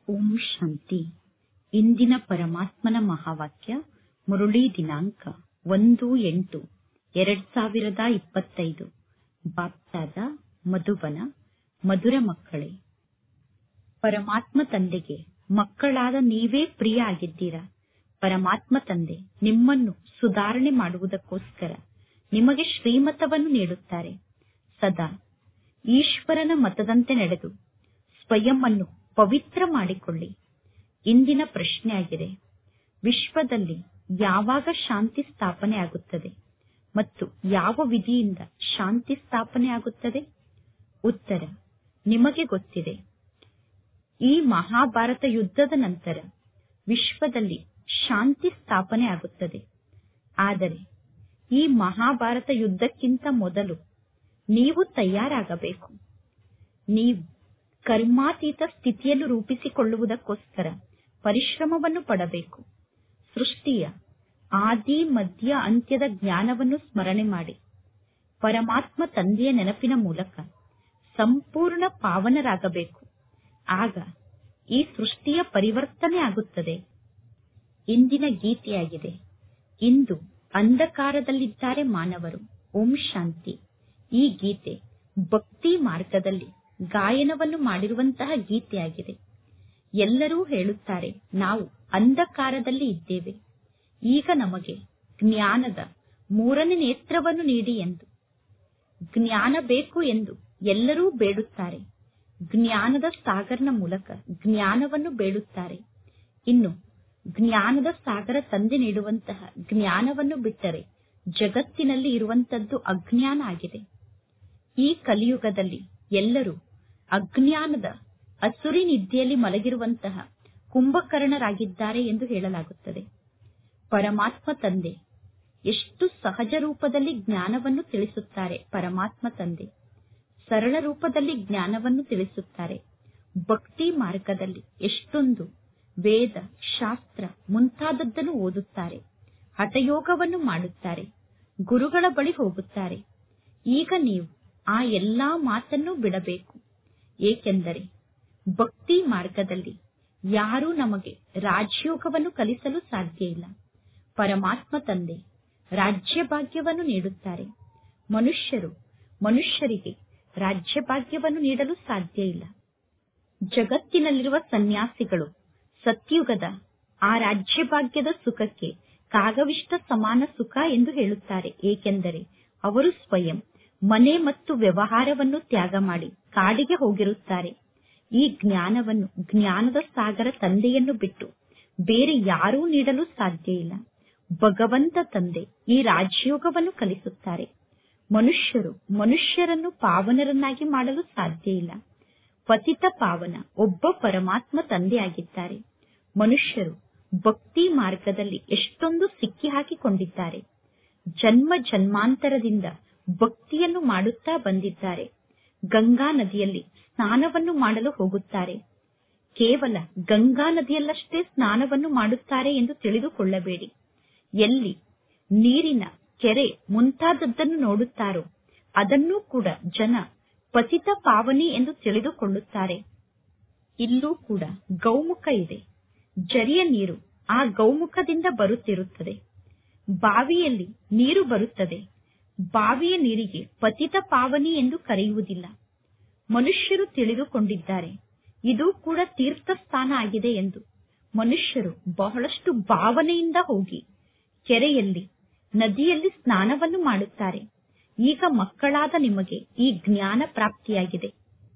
ಓಂ ಶಾಂತಿ ಇಂದಿನ ಪರಮಾತ್ಮನ ಮಹಾವಾಕ್ಯ ಮುರುಳಿ ದಿನಾಂಕ ಒಂದು ಎಂಟು ಎರಡ್ ಸಾವಿರದ ಇಪ್ಪತ್ತೈದು ಬಾಪ್ತಾದ ಮಧುಬನ ಮಧುರ ಮಕ್ಕಳೇ ಪರಮಾತ್ಮ ತಂದೆಗೆ ಮಕ್ಕಳಾದ ನೀವೇ ಪ್ರಿಯ ಆಗಿದ್ದೀರಾ ಪರಮಾತ್ಮ ತಂದೆ ನಿಮ್ಮನ್ನು ಸುಧಾರಣೆ ಮಾಡುವುದಕ್ಕೋಸ್ಕರ ನಿಮಗೆ ಶ್ರೀಮತವನ್ನು ನೀಡುತ್ತಾರೆ ಸದಾ ಈಶ್ವರನ ಮತದಂತೆ ನಡೆದು ಸ್ವಯಂ ಅನ್ನು ಪವಿತ್ರ ಮಾಡಿಕೊಳ್ಳಿ ಇಂದಿನ ಪ್ರಶ್ನೆಯಾಗಿದೆ ವಿಶ್ವದಲ್ಲಿ ಯಾವಾಗ ಶಾಂತಿ ಸ್ಥಾಪನೆ ಆಗುತ್ತದೆ ಮತ್ತು ಯಾವ ವಿಧಿಯಿಂದ ಶಾಂತಿ ಸ್ಥಾಪನೆ ಆಗುತ್ತದೆ ಉತ್ತರ ನಿಮಗೆ ಗೊತ್ತಿದೆ ಈ ಮಹಾಭಾರತ ಯುದ್ಧದ ನಂತರ ವಿಶ್ವದಲ್ಲಿ ಶಾಂತಿ ಸ್ಥಾಪನೆ ಆಗುತ್ತದೆ ಆದರೆ ಈ ಮಹಾಭಾರತ ಯುದ್ಧಕ್ಕಿಂತ ಮೊದಲು ನೀವು ತಯಾರಾಗಬೇಕು ನೀವು ಕರ್ಮಾತೀತ ಸ್ಥಿತಿಯನ್ನು ರೂಪಿಸಿಕೊಳ್ಳುವುದಕ್ಕೋಸ್ಕರ ಪರಿಶ್ರಮವನ್ನು ಪಡಬೇಕು ಸೃಷ್ಟಿಯ ಆದಿ ಮಧ್ಯ ಅಂತ್ಯದ ಜ್ಞಾನವನ್ನು ಸ್ಮರಣೆ ಮಾಡಿ ಪರಮಾತ್ಮ ತಂದೆಯ ನೆನಪಿನ ಮೂಲಕ ಸಂಪೂರ್ಣ ಪಾವನರಾಗಬೇಕು ಆಗ ಈ ಸೃಷ್ಟಿಯ ಪರಿವರ್ತನೆ ಆಗುತ್ತದೆ ಇಂದಿನ ಗೀತೆಯಾಗಿದೆ ಇಂದು ಅಂಧಕಾರದಲ್ಲಿದ್ದಾರೆ ಮಾನವರು ಓಂ ಶಾಂತಿ ಈ ಗೀತೆ ಭಕ್ತಿ ಮಾರ್ಗದಲ್ಲಿ ಗಾಯನವನ್ನು ಮಾಡಿರುವಂತಹ ಗೀತೆಯಾಗಿದೆ ಎಲ್ಲರೂ ಹೇಳುತ್ತಾರೆ ನಾವು ಅಂಧಕಾರದಲ್ಲಿ ಇದ್ದೇವೆ ಈಗ ನಮಗೆ ಜ್ಞಾನದ ಮೂರನೇ ನೇತ್ರವನ್ನು ನೀಡಿ ಎಂದು ಜ್ಞಾನ ಬೇಕು ಎಂದು ಎಲ್ಲರೂ ಬೇಡುತ್ತಾರೆ ಜ್ಞಾನದ ಸಾಗರನ ಮೂಲಕ ಜ್ಞಾನವನ್ನು ಬೇಡುತ್ತಾರೆ ಇನ್ನು ಜ್ಞಾನದ ಸಾಗರ ತಂದೆ ನೀಡುವಂತಹ ಜ್ಞಾನವನ್ನು ಬಿಟ್ಟರೆ ಜಗತ್ತಿನಲ್ಲಿ ಇರುವಂತದ್ದು ಅಜ್ಞಾನ ಆಗಿದೆ ಈ ಕಲಿಯುಗದಲ್ಲಿ ಎಲ್ಲರೂ ಅಜ್ಞಾನದ ಅಸುರಿ ನಿದ್ದೆಯಲ್ಲಿ ಮಲಗಿರುವಂತಹ ಕುಂಭಕರ್ಣರಾಗಿದ್ದಾರೆ ಎಂದು ಹೇಳಲಾಗುತ್ತದೆ ಪರಮಾತ್ಮ ತಂದೆ ಎಷ್ಟು ಸಹಜ ರೂಪದಲ್ಲಿ ಜ್ಞಾನವನ್ನು ತಿಳಿಸುತ್ತಾರೆ ಪರಮಾತ್ಮ ತಂದೆ ಸರಳ ರೂಪದಲ್ಲಿ ಜ್ಞಾನವನ್ನು ತಿಳಿಸುತ್ತಾರೆ ಭಕ್ತಿ ಮಾರ್ಗದಲ್ಲಿ ಎಷ್ಟೊಂದು ವೇದ ಶಾಸ್ತ್ರ ಮುಂತಾದದ್ದನ್ನು ಓದುತ್ತಾರೆ ಹಠಯೋಗವನ್ನು ಮಾಡುತ್ತಾರೆ ಗುರುಗಳ ಬಳಿ ಹೋಗುತ್ತಾರೆ ಈಗ ನೀವು ಆ ಎಲ್ಲಾ ಮಾತನ್ನು ಬಿಡಬೇಕು ಏಕೆಂದರೆ ಭಕ್ತಿ ಮಾರ್ಗದಲ್ಲಿ ಯಾರೂ ನಮಗೆ ರಾಜಯೋಗವನ್ನು ಕಲಿಸಲು ಸಾಧ್ಯ ಇಲ್ಲ ಪರಮಾತ್ಮ ತಂದೆ ರಾಜ್ಯ ಭಾಗ್ಯವನ್ನು ನೀಡುತ್ತಾರೆ ಮನುಷ್ಯರು ಮನುಷ್ಯರಿಗೆ ರಾಜ್ಯ ಭಾಗ್ಯವನ್ನು ನೀಡಲು ಸಾಧ್ಯ ಇಲ್ಲ ಜಗತ್ತಿನಲ್ಲಿರುವ ಸನ್ಯಾಸಿಗಳು ಸತ್ಯುಗದ ಆ ರಾಜ್ಯ ಭಾಗ್ಯದ ಸುಖಕ್ಕೆ ಕಾಗವಿಷ್ಟ ಸಮಾನ ಸುಖ ಎಂದು ಹೇಳುತ್ತಾರೆ ಏಕೆಂದರೆ ಅವರು ಸ್ವಯಂ ಮನೆ ಮತ್ತು ವ್ಯವಹಾರವನ್ನು ತ್ಯಾಗ ಮಾಡಿ ಕಾಡಿಗೆ ಹೋಗಿರುತ್ತಾರೆ ಈ ಜ್ಞಾನವನ್ನು ಜ್ಞಾನದ ಸಾಗರ ತಂದೆಯನ್ನು ಬಿಟ್ಟು ಬೇರೆ ಯಾರೂ ನೀಡಲು ಸಾಧ್ಯ ಇಲ್ಲ ಭಗವಂತ ತಂದೆ ಈ ರಾಜಯೋಗವನ್ನು ಕಲಿಸುತ್ತಾರೆ ಮನುಷ್ಯರು ಮನುಷ್ಯರನ್ನು ಪಾವನರನ್ನಾಗಿ ಮಾಡಲು ಸಾಧ್ಯ ಇಲ್ಲ ಪತಿತ ಪಾವನ ಒಬ್ಬ ಪರಮಾತ್ಮ ತಂದೆಯಾಗಿದ್ದಾರೆ ಮನುಷ್ಯರು ಭಕ್ತಿ ಮಾರ್ಗದಲ್ಲಿ ಎಷ್ಟೊಂದು ಸಿಕ್ಕಿ ಹಾಕಿಕೊಂಡಿದ್ದಾರೆ ಜನ್ಮ ಜನ್ಮಾಂತರದಿಂದ ಭಕ್ತಿಯನ್ನು ಮಾಡುತ್ತಾ ಬಂದಿದ್ದಾರೆ ಗಂಗಾ ನದಿಯಲ್ಲಿ ಸ್ನಾನವನ್ನು ಮಾಡಲು ಹೋಗುತ್ತಾರೆ ಕೇವಲ ಗಂಗಾ ನದಿಯಲ್ಲಷ್ಟೇ ಸ್ನಾನವನ್ನು ಮಾಡುತ್ತಾರೆ ಎಂದು ತಿಳಿದುಕೊಳ್ಳಬೇಡಿ ಎಲ್ಲಿ ನೀರಿನ ಕೆರೆ ಮುಂತಾದದ್ದನ್ನು ನೋಡುತ್ತಾರೋ ಅದನ್ನೂ ಕೂಡ ಜನ ಪತಿತ ಪಾವನಿ ಎಂದು ತಿಳಿದುಕೊಳ್ಳುತ್ತಾರೆ ಇಲ್ಲೂ ಕೂಡ ಗೌಮುಖ ಇದೆ ಜರಿಯ ನೀರು ಆ ಗೌಮುಖದಿಂದ ಬರುತ್ತಿರುತ್ತದೆ ಬಾವಿಯಲ್ಲಿ ನೀರು ಬರುತ್ತದೆ ಬಾವಿಯ ನೀರಿಗೆ ಪತಿತ ಪಾವನಿ ಎಂದು ಕರೆಯುವುದಿಲ್ಲ ಮನುಷ್ಯರು ತಿಳಿದುಕೊಂಡಿದ್ದಾರೆ ಇದು ಕೂಡ ತೀರ್ಥ ಸ್ಥಾನ ಆಗಿದೆ ಎಂದು ಮನುಷ್ಯರು ಬಹಳಷ್ಟು ಭಾವನೆಯಿಂದ ಹೋಗಿ ಕೆರೆಯಲ್ಲಿ ನದಿಯಲ್ಲಿ ಸ್ನಾನವನ್ನು ಮಾಡುತ್ತಾರೆ ಈಗ ಮಕ್ಕಳಾದ ನಿಮಗೆ ಈ ಜ್ಞಾನ ಪ್ರಾಪ್ತಿಯಾಗಿದೆ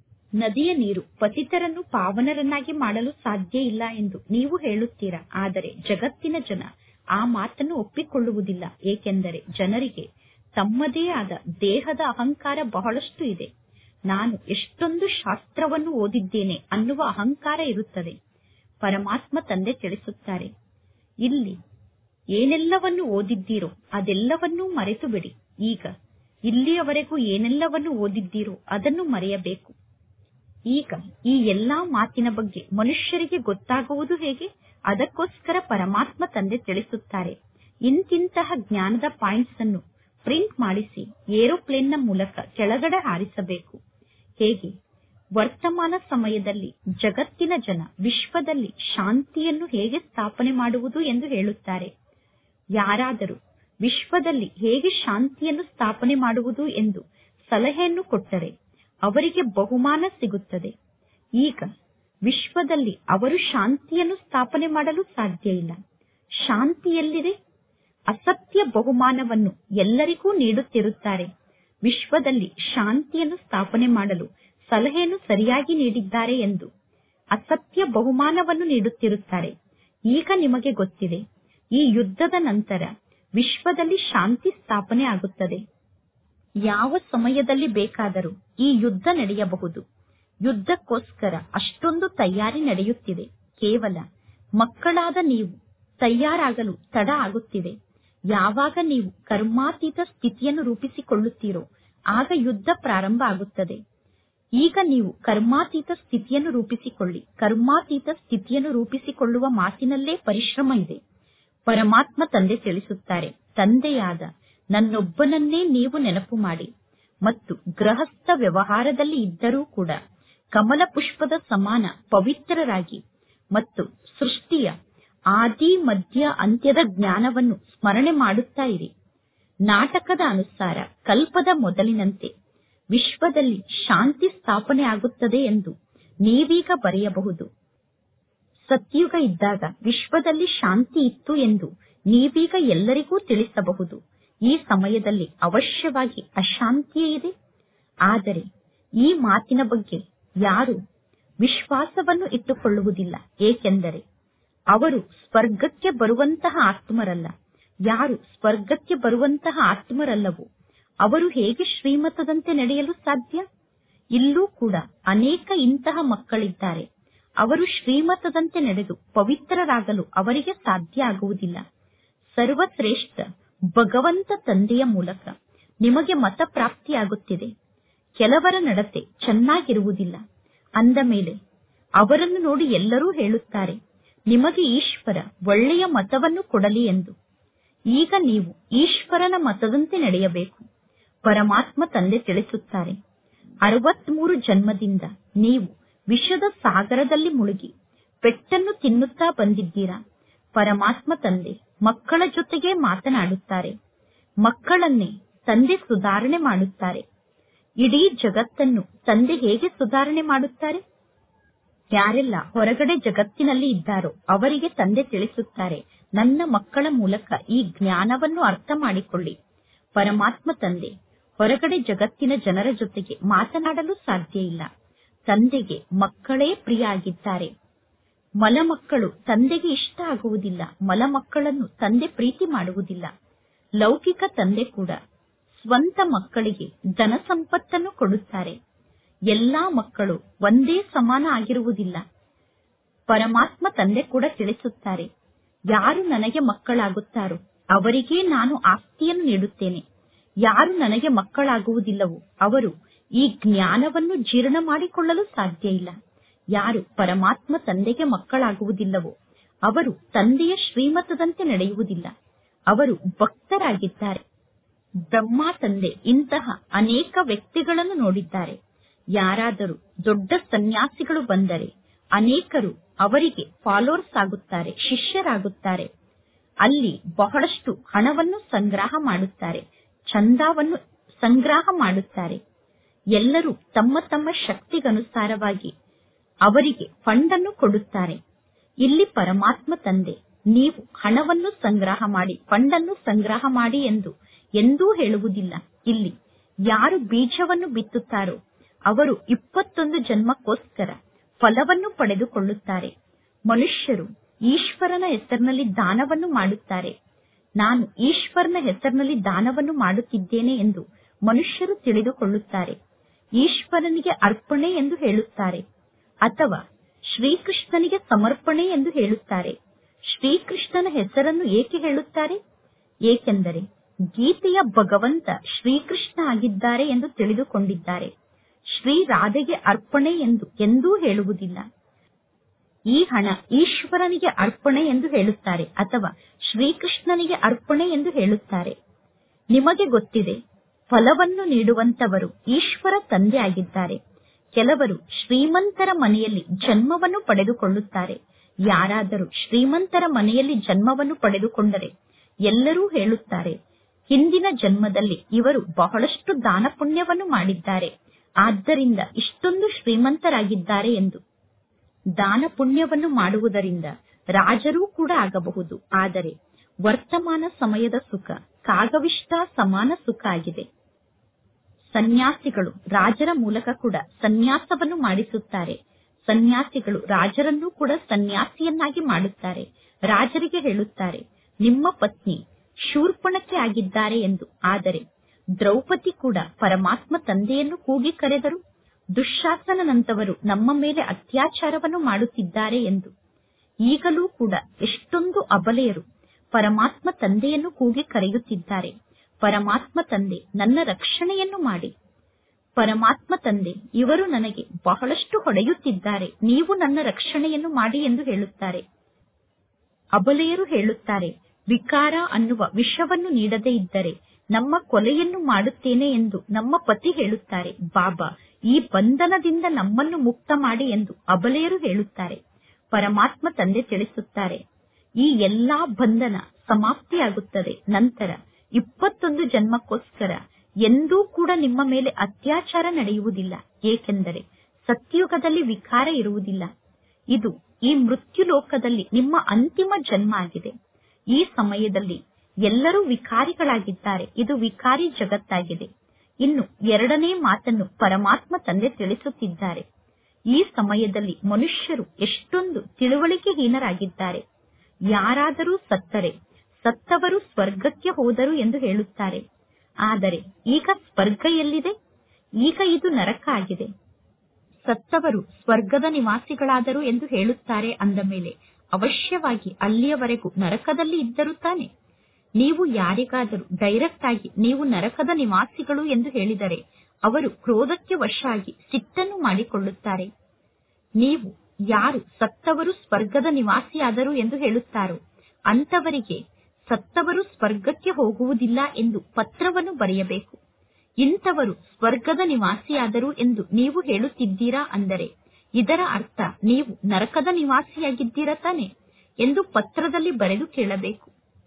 ನದಿಯ ನೀರು ಪತಿತರನ್ನು ಪಾವನರನ್ನಾಗಿ ಮಾಡಲು ಸಾಧ್ಯ ಇಲ್ಲ ಎಂದು ನೀವು ಹೇಳುತ್ತೀರಾ ಆದರೆ ಜಗತ್ತಿನ ಜನ ಆ ಮಾತನ್ನು ಒಪ್ಪಿಕೊಳ್ಳುವುದಿಲ್ಲ ಏಕೆಂದರೆ ಜನರಿಗೆ ತಮ್ಮದೇ ಆದ ದೇಹದ ಅಹಂಕಾರ ಬಹಳಷ್ಟು ಇದೆ ನಾನು ಎಷ್ಟೊಂದು ಶಾಸ್ತ್ರವನ್ನು ಓದಿದ್ದೇನೆ ಅನ್ನುವ ಅಹಂಕಾರ ಇರುತ್ತದೆ ಪರಮಾತ್ಮ ತಂದೆ ತಿಳಿಸುತ್ತಾರೆ ಇಲ್ಲಿ ಏನೆಲ್ಲವನ್ನು ಓದಿದ್ದೀರೋ ಅದೆಲ್ಲವನ್ನೂ ಮರೆತು ಬಿಡಿ ಈಗ ಇಲ್ಲಿಯವರೆಗೂ ಏನೆಲ್ಲವನ್ನು ಓದಿದ್ದೀರೋ ಅದನ್ನು ಮರೆಯಬೇಕು ಈಗ ಈ ಎಲ್ಲಾ ಮಾತಿನ ಬಗ್ಗೆ ಮನುಷ್ಯರಿಗೆ ಗೊತ್ತಾಗುವುದು ಹೇಗೆ ಅದಕ್ಕೋಸ್ಕರ ಪರಮಾತ್ಮ ತಂದೆ ತಿಳಿಸುತ್ತಾರೆ ಇಂತಿಂತಹ ಜ್ಞಾನದ ಪಾಯಿಂಟ್ಸ್ ಅನ್ನು ಪ್ರಿಂಟ್ ಮಾಡಿಸಿ ಏರೋಪ್ಲೇನ್ನ ಮೂಲಕ ಕೆಳಗಡೆ ಹಾರಿಸಬೇಕು ಹೇಗೆ ವರ್ತಮಾನ ಸಮಯದಲ್ಲಿ ಜಗತ್ತಿನ ಜನ ವಿಶ್ವದಲ್ಲಿ ಶಾಂತಿಯನ್ನು ಹೇಗೆ ಸ್ಥಾಪನೆ ಮಾಡುವುದು ಎಂದು ಹೇಳುತ್ತಾರೆ ಯಾರಾದರೂ ವಿಶ್ವದಲ್ಲಿ ಹೇಗೆ ಶಾಂತಿಯನ್ನು ಸ್ಥಾಪನೆ ಮಾಡುವುದು ಎಂದು ಸಲಹೆಯನ್ನು ಕೊಟ್ಟರೆ ಅವರಿಗೆ ಬಹುಮಾನ ಸಿಗುತ್ತದೆ ಈಗ ವಿಶ್ವದಲ್ಲಿ ಅವರು ಶಾಂತಿಯನ್ನು ಸ್ಥಾಪನೆ ಮಾಡಲು ಸಾಧ್ಯ ಇಲ್ಲ ಶಾಂತಿ ಎಲ್ಲಿದೆ ಅಸತ್ಯ ಬಹುಮಾನವನ್ನು ಎಲ್ಲರಿಗೂ ನೀಡುತ್ತಿರುತ್ತಾರೆ ವಿಶ್ವದಲ್ಲಿ ಶಾಂತಿಯನ್ನು ಸ್ಥಾಪನೆ ಮಾಡಲು ಸಲಹೆಯನ್ನು ಸರಿಯಾಗಿ ನೀಡಿದ್ದಾರೆ ಎಂದು ಅಸತ್ಯ ಬಹುಮಾನವನ್ನು ನೀಡುತ್ತಿರುತ್ತಾರೆ ಈಗ ನಿಮಗೆ ಗೊತ್ತಿದೆ ಈ ಯುದ್ಧದ ನಂತರ ವಿಶ್ವದಲ್ಲಿ ಶಾಂತಿ ಸ್ಥಾಪನೆ ಆಗುತ್ತದೆ ಯಾವ ಸಮಯದಲ್ಲಿ ಬೇಕಾದರೂ ಈ ಯುದ್ಧ ನಡೆಯಬಹುದು ಯುದ್ಧಕ್ಕೋಸ್ಕರ ಅಷ್ಟೊಂದು ತಯಾರಿ ನಡೆಯುತ್ತಿದೆ ಕೇವಲ ಮಕ್ಕಳಾದ ನೀವು ತಯಾರಾಗಲು ತಡ ಆಗುತ್ತಿದೆ ಯಾವಾಗ ನೀವು ಕರ್ಮಾತೀತ ಸ್ಥಿತಿಯನ್ನು ರೂಪಿಸಿಕೊಳ್ಳುತ್ತೀರೋ ಆಗ ಯುದ್ಧ ಪ್ರಾರಂಭ ಆಗುತ್ತದೆ ಈಗ ನೀವು ಕರ್ಮಾತೀತ ಸ್ಥಿತಿಯನ್ನು ರೂಪಿಸಿಕೊಳ್ಳಿ ಕರ್ಮಾತೀತ ಸ್ಥಿತಿಯನ್ನು ರೂಪಿಸಿಕೊಳ್ಳುವ ಮಾತಿನಲ್ಲೇ ಪರಿಶ್ರಮ ಇದೆ ಪರಮಾತ್ಮ ತಂದೆ ತಿಳಿಸುತ್ತಾರೆ ತಂದೆಯಾದ ನನ್ನೊಬ್ಬನನ್ನೇ ನೀವು ನೆನಪು ಮಾಡಿ ಮತ್ತು ಗೃಹಸ್ಥ ವ್ಯವಹಾರದಲ್ಲಿ ಇದ್ದರೂ ಕೂಡ ಕಮಲ ಪುಷ್ಪದ ಸಮಾನ ಪವಿತ್ರರಾಗಿ ಮತ್ತು ಸೃಷ್ಟಿಯ ಆದಿ ಮಧ್ಯ ಅಂತ್ಯದ ಜ್ಞಾನವನ್ನು ಸ್ಮರಣೆ ಮಾಡುತ್ತಾ ಇರಿ ನಾಟಕದ ಅನುಸಾರ ಕಲ್ಪದ ಮೊದಲಿನಂತೆ ವಿಶ್ವದಲ್ಲಿ ಶಾಂತಿ ಸ್ಥಾಪನೆ ಆಗುತ್ತದೆ ಎಂದು ನೀವೀಗ ಬರೆಯಬಹುದು ಸತ್ಯುಗ ಇದ್ದಾಗ ವಿಶ್ವದಲ್ಲಿ ಶಾಂತಿ ಇತ್ತು ಎಂದು ನೀವೀಗ ಎಲ್ಲರಿಗೂ ತಿಳಿಸಬಹುದು ಈ ಸಮಯದಲ್ಲಿ ಅವಶ್ಯವಾಗಿ ಅಶಾಂತಿಯೇ ಇದೆ ಆದರೆ ಈ ಮಾತಿನ ಬಗ್ಗೆ ಯಾರು ವಿಶ್ವಾಸವನ್ನು ಇಟ್ಟುಕೊಳ್ಳುವುದಿಲ್ಲ ಏಕೆಂದರೆ ಅವರು ಸ್ವರ್ಗಕ್ಕೆ ಬರುವಂತಹ ಆತ್ಮರಲ್ಲ ಯಾರು ಸ್ವರ್ಗಕ್ಕೆ ಬರುವಂತಹ ಆತ್ಮರಲ್ಲವೋ ಅವರು ಹೇಗೆ ಶ್ರೀಮತದಂತೆ ನಡೆಯಲು ಸಾಧ್ಯ ಇಲ್ಲೂ ಕೂಡ ಅನೇಕ ಇಂತಹ ಮಕ್ಕಳಿದ್ದಾರೆ ಅವರು ಶ್ರೀಮತದಂತೆ ನಡೆದು ಪವಿತ್ರರಾಗಲು ಅವರಿಗೆ ಸಾಧ್ಯ ಆಗುವುದಿಲ್ಲ ಸರ್ವಶ್ರೇಷ್ಠ ಭಗವಂತ ತಂದೆಯ ಮೂಲಕ ನಿಮಗೆ ಮತ ಪ್ರಾಪ್ತಿಯಾಗುತ್ತಿದೆ ಕೆಲವರ ನಡತೆ ಚೆನ್ನಾಗಿರುವುದಿಲ್ಲ ಅಂದ ಮೇಲೆ ಅವರನ್ನು ನೋಡಿ ಎಲ್ಲರೂ ಹೇಳುತ್ತಾರೆ ನಿಮಗೆ ಈಶ್ವರ ಒಳ್ಳೆಯ ಮತವನ್ನು ಕೊಡಲಿ ಎಂದು ಈಗ ನೀವು ಈಶ್ವರನ ಮತದಂತೆ ನಡೆಯಬೇಕು ಪರಮಾತ್ಮ ತಂದೆ ತಿಳಿಸುತ್ತಾರೆ ಅರವತ್ಮೂರು ಜನ್ಮದಿಂದ ನೀವು ವಿಷದ ಸಾಗರದಲ್ಲಿ ಮುಳುಗಿ ಪೆಟ್ಟನ್ನು ತಿನ್ನುತ್ತಾ ಬಂದಿದ್ದೀರಾ ಪರಮಾತ್ಮ ತಂದೆ ಮಕ್ಕಳ ಜೊತೆಗೆ ಮಾತನಾಡುತ್ತಾರೆ ಮಕ್ಕಳನ್ನೇ ತಂದೆ ಸುಧಾರಣೆ ಮಾಡುತ್ತಾರೆ ಇಡೀ ಜಗತ್ತನ್ನು ತಂದೆ ಹೇಗೆ ಸುಧಾರಣೆ ಮಾಡುತ್ತಾರೆ ಯಾರೆಲ್ಲ ಹೊರಗಡೆ ಜಗತ್ತಿನಲ್ಲಿ ಇದ್ದಾರೋ ಅವರಿಗೆ ತಂದೆ ತಿಳಿಸುತ್ತಾರೆ ನನ್ನ ಮಕ್ಕಳ ಮೂಲಕ ಈ ಜ್ಞಾನವನ್ನು ಅರ್ಥ ಮಾಡಿಕೊಳ್ಳಿ ಪರಮಾತ್ಮ ತಂದೆ ಹೊರಗಡೆ ಜಗತ್ತಿನ ಜನರ ಜೊತೆಗೆ ಮಾತನಾಡಲು ಸಾಧ್ಯ ಇಲ್ಲ ತಂದೆಗೆ ಮಕ್ಕಳೇ ಪ್ರಿಯ ಆಗಿದ್ದಾರೆ ಮಲಮಕ್ಕಳು ತಂದೆಗೆ ಇಷ್ಟ ಆಗುವುದಿಲ್ಲ ಮಲಮಕ್ಕಳನ್ನು ತಂದೆ ಪ್ರೀತಿ ಮಾಡುವುದಿಲ್ಲ ಲೌಕಿಕ ತಂದೆ ಕೂಡ ಸ್ವಂತ ಮಕ್ಕಳಿಗೆ ಧನ ಸಂಪತ್ತನ್ನು ಕೊಡುತ್ತಾರೆ ಎಲ್ಲಾ ಮಕ್ಕಳು ಒಂದೇ ಸಮಾನ ಆಗಿರುವುದಿಲ್ಲ ಪರಮಾತ್ಮ ತಂದೆ ಕೂಡ ತಿಳಿಸುತ್ತಾರೆ ಯಾರು ನನಗೆ ಮಕ್ಕಳಾಗುತ್ತಾರೋ ಅವರಿಗೇ ನಾನು ಆಸ್ತಿಯನ್ನು ನೀಡುತ್ತೇನೆ ಯಾರು ನನಗೆ ಮಕ್ಕಳಾಗುವುದಿಲ್ಲವೋ ಅವರು ಈ ಜ್ಞಾನವನ್ನು ಜೀರ್ಣ ಮಾಡಿಕೊಳ್ಳಲು ಸಾಧ್ಯ ಇಲ್ಲ ಯಾರು ಪರಮಾತ್ಮ ತಂದೆಗೆ ಮಕ್ಕಳಾಗುವುದಿಲ್ಲವೋ ಅವರು ತಂದೆಯ ಶ್ರೀಮತದಂತೆ ನಡೆಯುವುದಿಲ್ಲ ಅವರು ಭಕ್ತರಾಗಿದ್ದಾರೆ ಬ್ರಹ್ಮ ತಂದೆ ಇಂತಹ ಅನೇಕ ವ್ಯಕ್ತಿಗಳನ್ನು ನೋಡಿದ್ದಾರೆ ಯಾರಾದರೂ ದೊಡ್ಡ ಸನ್ಯಾಸಿಗಳು ಬಂದರೆ ಅನೇಕರು ಅವರಿಗೆ ಫಾಲೋವರ್ಸ್ ಆಗುತ್ತಾರೆ ಶಿಷ್ಯರಾಗುತ್ತಾರೆ ಅಲ್ಲಿ ಬಹಳಷ್ಟು ಹಣವನ್ನು ಸಂಗ್ರಹ ಮಾಡುತ್ತಾರೆ ಚಂದಾವನ್ನು ಸಂಗ್ರಹ ಮಾಡುತ್ತಾರೆ ಎಲ್ಲರೂ ತಮ್ಮ ತಮ್ಮ ಶಕ್ತಿಗನುಸಾರವಾಗಿ ಅವರಿಗೆ ಫಂಡ್ ಅನ್ನು ಕೊಡುತ್ತಾರೆ ಇಲ್ಲಿ ಪರಮಾತ್ಮ ತಂದೆ ನೀವು ಹಣವನ್ನು ಸಂಗ್ರಹ ಮಾಡಿ ಫಂಡ್ ಅನ್ನು ಸಂಗ್ರಹ ಮಾಡಿ ಎಂದು ಎಂದೂ ಹೇಳುವುದಿಲ್ಲ ಇಲ್ಲಿ ಯಾರು ಬೀಜವನ್ನು ಬಿತ್ತುತ್ತಾರೋ ಅವರು ಇಪ್ಪತ್ತೊಂದು ಜನ್ಮಕ್ಕೋಸ್ಕರ ಫಲವನ್ನು ಪಡೆದುಕೊಳ್ಳುತ್ತಾರೆ ಮನುಷ್ಯರು ಈಶ್ವರನ ಹೆಸರಿನಲ್ಲಿ ದಾನವನ್ನು ಮಾಡುತ್ತಾರೆ ನಾನು ಈಶ್ವರನ ಹೆಸರಿನಲ್ಲಿ ದಾನವನ್ನು ಮಾಡುತ್ತಿದ್ದೇನೆ ಎಂದು ಮನುಷ್ಯರು ತಿಳಿದುಕೊಳ್ಳುತ್ತಾರೆ ಈಶ್ವರನಿಗೆ ಅರ್ಪಣೆ ಎಂದು ಹೇಳುತ್ತಾರೆ ಅಥವಾ ಶ್ರೀಕೃಷ್ಣನಿಗೆ ಸಮರ್ಪಣೆ ಎಂದು ಹೇಳುತ್ತಾರೆ ಶ್ರೀಕೃಷ್ಣನ ಹೆಸರನ್ನು ಏಕೆ ಹೇಳುತ್ತಾರೆ ಏಕೆಂದರೆ ಗೀತೆಯ ಭಗವಂತ ಶ್ರೀಕೃಷ್ಣ ಆಗಿದ್ದಾರೆ ಎಂದು ತಿಳಿದುಕೊಂಡಿದ್ದಾರೆ ಶ್ರೀ ರಾಧೆಗೆ ಅರ್ಪಣೆ ಎಂದು ಎಂದೂ ಹೇಳುವುದಿಲ್ಲ ಈ ಹಣ ಈಶ್ವರನಿಗೆ ಅರ್ಪಣೆ ಎಂದು ಹೇಳುತ್ತಾರೆ ಅಥವಾ ಶ್ರೀಕೃಷ್ಣನಿಗೆ ಅರ್ಪಣೆ ಎಂದು ಹೇಳುತ್ತಾರೆ ನಿಮಗೆ ಗೊತ್ತಿದೆ ಫಲವನ್ನು ನೀಡುವಂತವರು ಈಶ್ವರ ತಂದೆ ಆಗಿದ್ದಾರೆ ಕೆಲವರು ಶ್ರೀಮಂತರ ಮನೆಯಲ್ಲಿ ಜನ್ಮವನ್ನು ಪಡೆದುಕೊಳ್ಳುತ್ತಾರೆ ಯಾರಾದರೂ ಶ್ರೀಮಂತರ ಮನೆಯಲ್ಲಿ ಜನ್ಮವನ್ನು ಪಡೆದುಕೊಂಡರೆ ಎಲ್ಲರೂ ಹೇಳುತ್ತಾರೆ ಹಿಂದಿನ ಜನ್ಮದಲ್ಲಿ ಇವರು ಬಹಳಷ್ಟು ದಾನ ಪುಣ್ಯವನ್ನು ಮಾಡಿದ್ದಾರೆ ಆದ್ದರಿಂದ ಇಷ್ಟೊಂದು ಶ್ರೀಮಂತರಾಗಿದ್ದಾರೆ ಎಂದು ದಾನ ಪುಣ್ಯವನ್ನು ಮಾಡುವುದರಿಂದ ರಾಜರೂ ಕೂಡ ಆಗಬಹುದು ಆದರೆ ವರ್ತಮಾನ ಸಮಯದ ಸುಖ ಕಾಗವಿಷ್ಟ ಸಮಾನ ಸುಖ ಆಗಿದೆ ಸನ್ಯಾಸಿಗಳು ರಾಜರ ಮೂಲಕ ಕೂಡ ಸನ್ಯಾಸವನ್ನು ಮಾಡಿಸುತ್ತಾರೆ ಸನ್ಯಾಸಿಗಳು ರಾಜರನ್ನೂ ಕೂಡ ಸನ್ಯಾಸಿಯನ್ನಾಗಿ ಮಾಡುತ್ತಾರೆ ರಾಜರಿಗೆ ಹೇಳುತ್ತಾರೆ ನಿಮ್ಮ ಪತ್ನಿ ಶೂರ್ಪಣಕ್ಕೆ ಆಗಿದ್ದಾರೆ ಎಂದು ಆದರೆ ದ್ರೌಪದಿ ಕೂಡ ಪರಮಾತ್ಮ ತಂದೆಯನ್ನು ಕೂಗಿ ಕರೆದರು ದುಶ್ಯಾಸನಂತವರು ನಮ್ಮ ಮೇಲೆ ಅತ್ಯಾಚಾರವನ್ನು ಮಾಡುತ್ತಿದ್ದಾರೆ ಎಂದು ಈಗಲೂ ಕೂಡ ಎಷ್ಟೊಂದು ಅಬಲೆಯರು ಪರಮಾತ್ಮ ತಂದೆಯನ್ನು ಕೂಗಿ ಕರೆಯುತ್ತಿದ್ದಾರೆ ಪರಮಾತ್ಮ ತಂದೆ ನನ್ನ ರಕ್ಷಣೆಯನ್ನು ಮಾಡಿ ಪರಮಾತ್ಮ ತಂದೆ ಇವರು ನನಗೆ ಬಹಳಷ್ಟು ಹೊಡೆಯುತ್ತಿದ್ದಾರೆ ನೀವು ನನ್ನ ರಕ್ಷಣೆಯನ್ನು ಮಾಡಿ ಎಂದು ಹೇಳುತ್ತಾರೆ ಅಬಲೆಯರು ಹೇಳುತ್ತಾರೆ ವಿಕಾರ ಅನ್ನುವ ವಿಷವನ್ನು ನೀಡದೇ ಇದ್ದರೆ ನಮ್ಮ ಕೊಲೆಯನ್ನು ಮಾಡುತ್ತೇನೆ ಎಂದು ನಮ್ಮ ಪತಿ ಹೇಳುತ್ತಾರೆ ಬಾಬಾ ಈ ಬಂಧನದಿಂದ ನಮ್ಮನ್ನು ಮುಕ್ತ ಮಾಡಿ ಎಂದು ಅಬಲೆಯರು ಹೇಳುತ್ತಾರೆ ಪರಮಾತ್ಮ ತಂದೆ ತಿಳಿಸುತ್ತಾರೆ ಈ ಎಲ್ಲಾ ಬಂಧನ ಸಮಾಪ್ತಿಯಾಗುತ್ತದೆ ನಂತರ ಇಪ್ಪತ್ತೊಂದು ಜನ್ಮಕ್ಕೋಸ್ಕರ ಎಂದೂ ಕೂಡ ನಿಮ್ಮ ಮೇಲೆ ಅತ್ಯಾಚಾರ ನಡೆಯುವುದಿಲ್ಲ ಏಕೆಂದರೆ ಸತ್ಯುಗದಲ್ಲಿ ವಿಕಾರ ಇರುವುದಿಲ್ಲ ಇದು ಈ ಮೃತ್ಯು ಲೋಕದಲ್ಲಿ ನಿಮ್ಮ ಅಂತಿಮ ಜನ್ಮ ಆಗಿದೆ ಈ ಸಮಯದಲ್ಲಿ ಎಲ್ಲರೂ ವಿಕಾರಿಗಳಾಗಿದ್ದಾರೆ ಇದು ವಿಕಾರಿ ಜಗತ್ತಾಗಿದೆ ಇನ್ನು ಎರಡನೇ ಮಾತನ್ನು ಪರಮಾತ್ಮ ತಂದೆ ತಿಳಿಸುತ್ತಿದ್ದಾರೆ ಈ ಸಮಯದಲ್ಲಿ ಮನುಷ್ಯರು ಎಷ್ಟೊಂದು ತಿಳುವಳಿಕೆಹೀನರಾಗಿದ್ದಾರೆ ಯಾರಾದರೂ ಸತ್ತರೆ ಸತ್ತವರು ಸ್ವರ್ಗಕ್ಕೆ ಹೋದರು ಎಂದು ಹೇಳುತ್ತಾರೆ ಆದರೆ ಈಗ ಸ್ವರ್ಗ ಎಲ್ಲಿದೆ ಈಗ ಇದು ನರಕ ಆಗಿದೆ ಸತ್ತವರು ಸ್ವರ್ಗದ ನಿವಾಸಿಗಳಾದರು ಎಂದು ಹೇಳುತ್ತಾರೆ ಅಂದ ಮೇಲೆ ಅವಶ್ಯವಾಗಿ ಅಲ್ಲಿಯವರೆಗೂ ನರಕದಲ್ಲಿ ಇದ್ದರು ತಾನೆ ನೀವು ಯಾರಿಗಾದರೂ ಡೈರೆಕ್ಟ್ ಆಗಿ ನೀವು ನರಕದ ನಿವಾಸಿಗಳು ಎಂದು ಹೇಳಿದರೆ ಅವರು ಕ್ರೋಧಕ್ಕೆ ವಶ ಆಗಿ ಸಿಟ್ಟನ್ನು ಮಾಡಿಕೊಳ್ಳುತ್ತಾರೆ ನೀವು ಯಾರು ಸತ್ತವರು ಸ್ವರ್ಗದ ನಿವಾಸಿಯಾದರು ಎಂದು ಹೇಳುತ್ತಾರೋ ಅಂತವರಿಗೆ ಸತ್ತವರು ಸ್ವರ್ಗಕ್ಕೆ ಹೋಗುವುದಿಲ್ಲ ಎಂದು ಪತ್ರವನ್ನು ಬರೆಯಬೇಕು ಇಂಥವರು ಸ್ವರ್ಗದ ನಿವಾಸಿಯಾದರು ಎಂದು ನೀವು ಹೇಳುತ್ತಿದ್ದೀರಾ ಅಂದರೆ ಇದರ ಅರ್ಥ ನೀವು ನರಕದ ನಿವಾಸಿಯಾಗಿದ್ದೀರಾ ತಾನೆ ಎಂದು ಪತ್ರದಲ್ಲಿ ಬರೆದು ಕೇಳಬೇಕು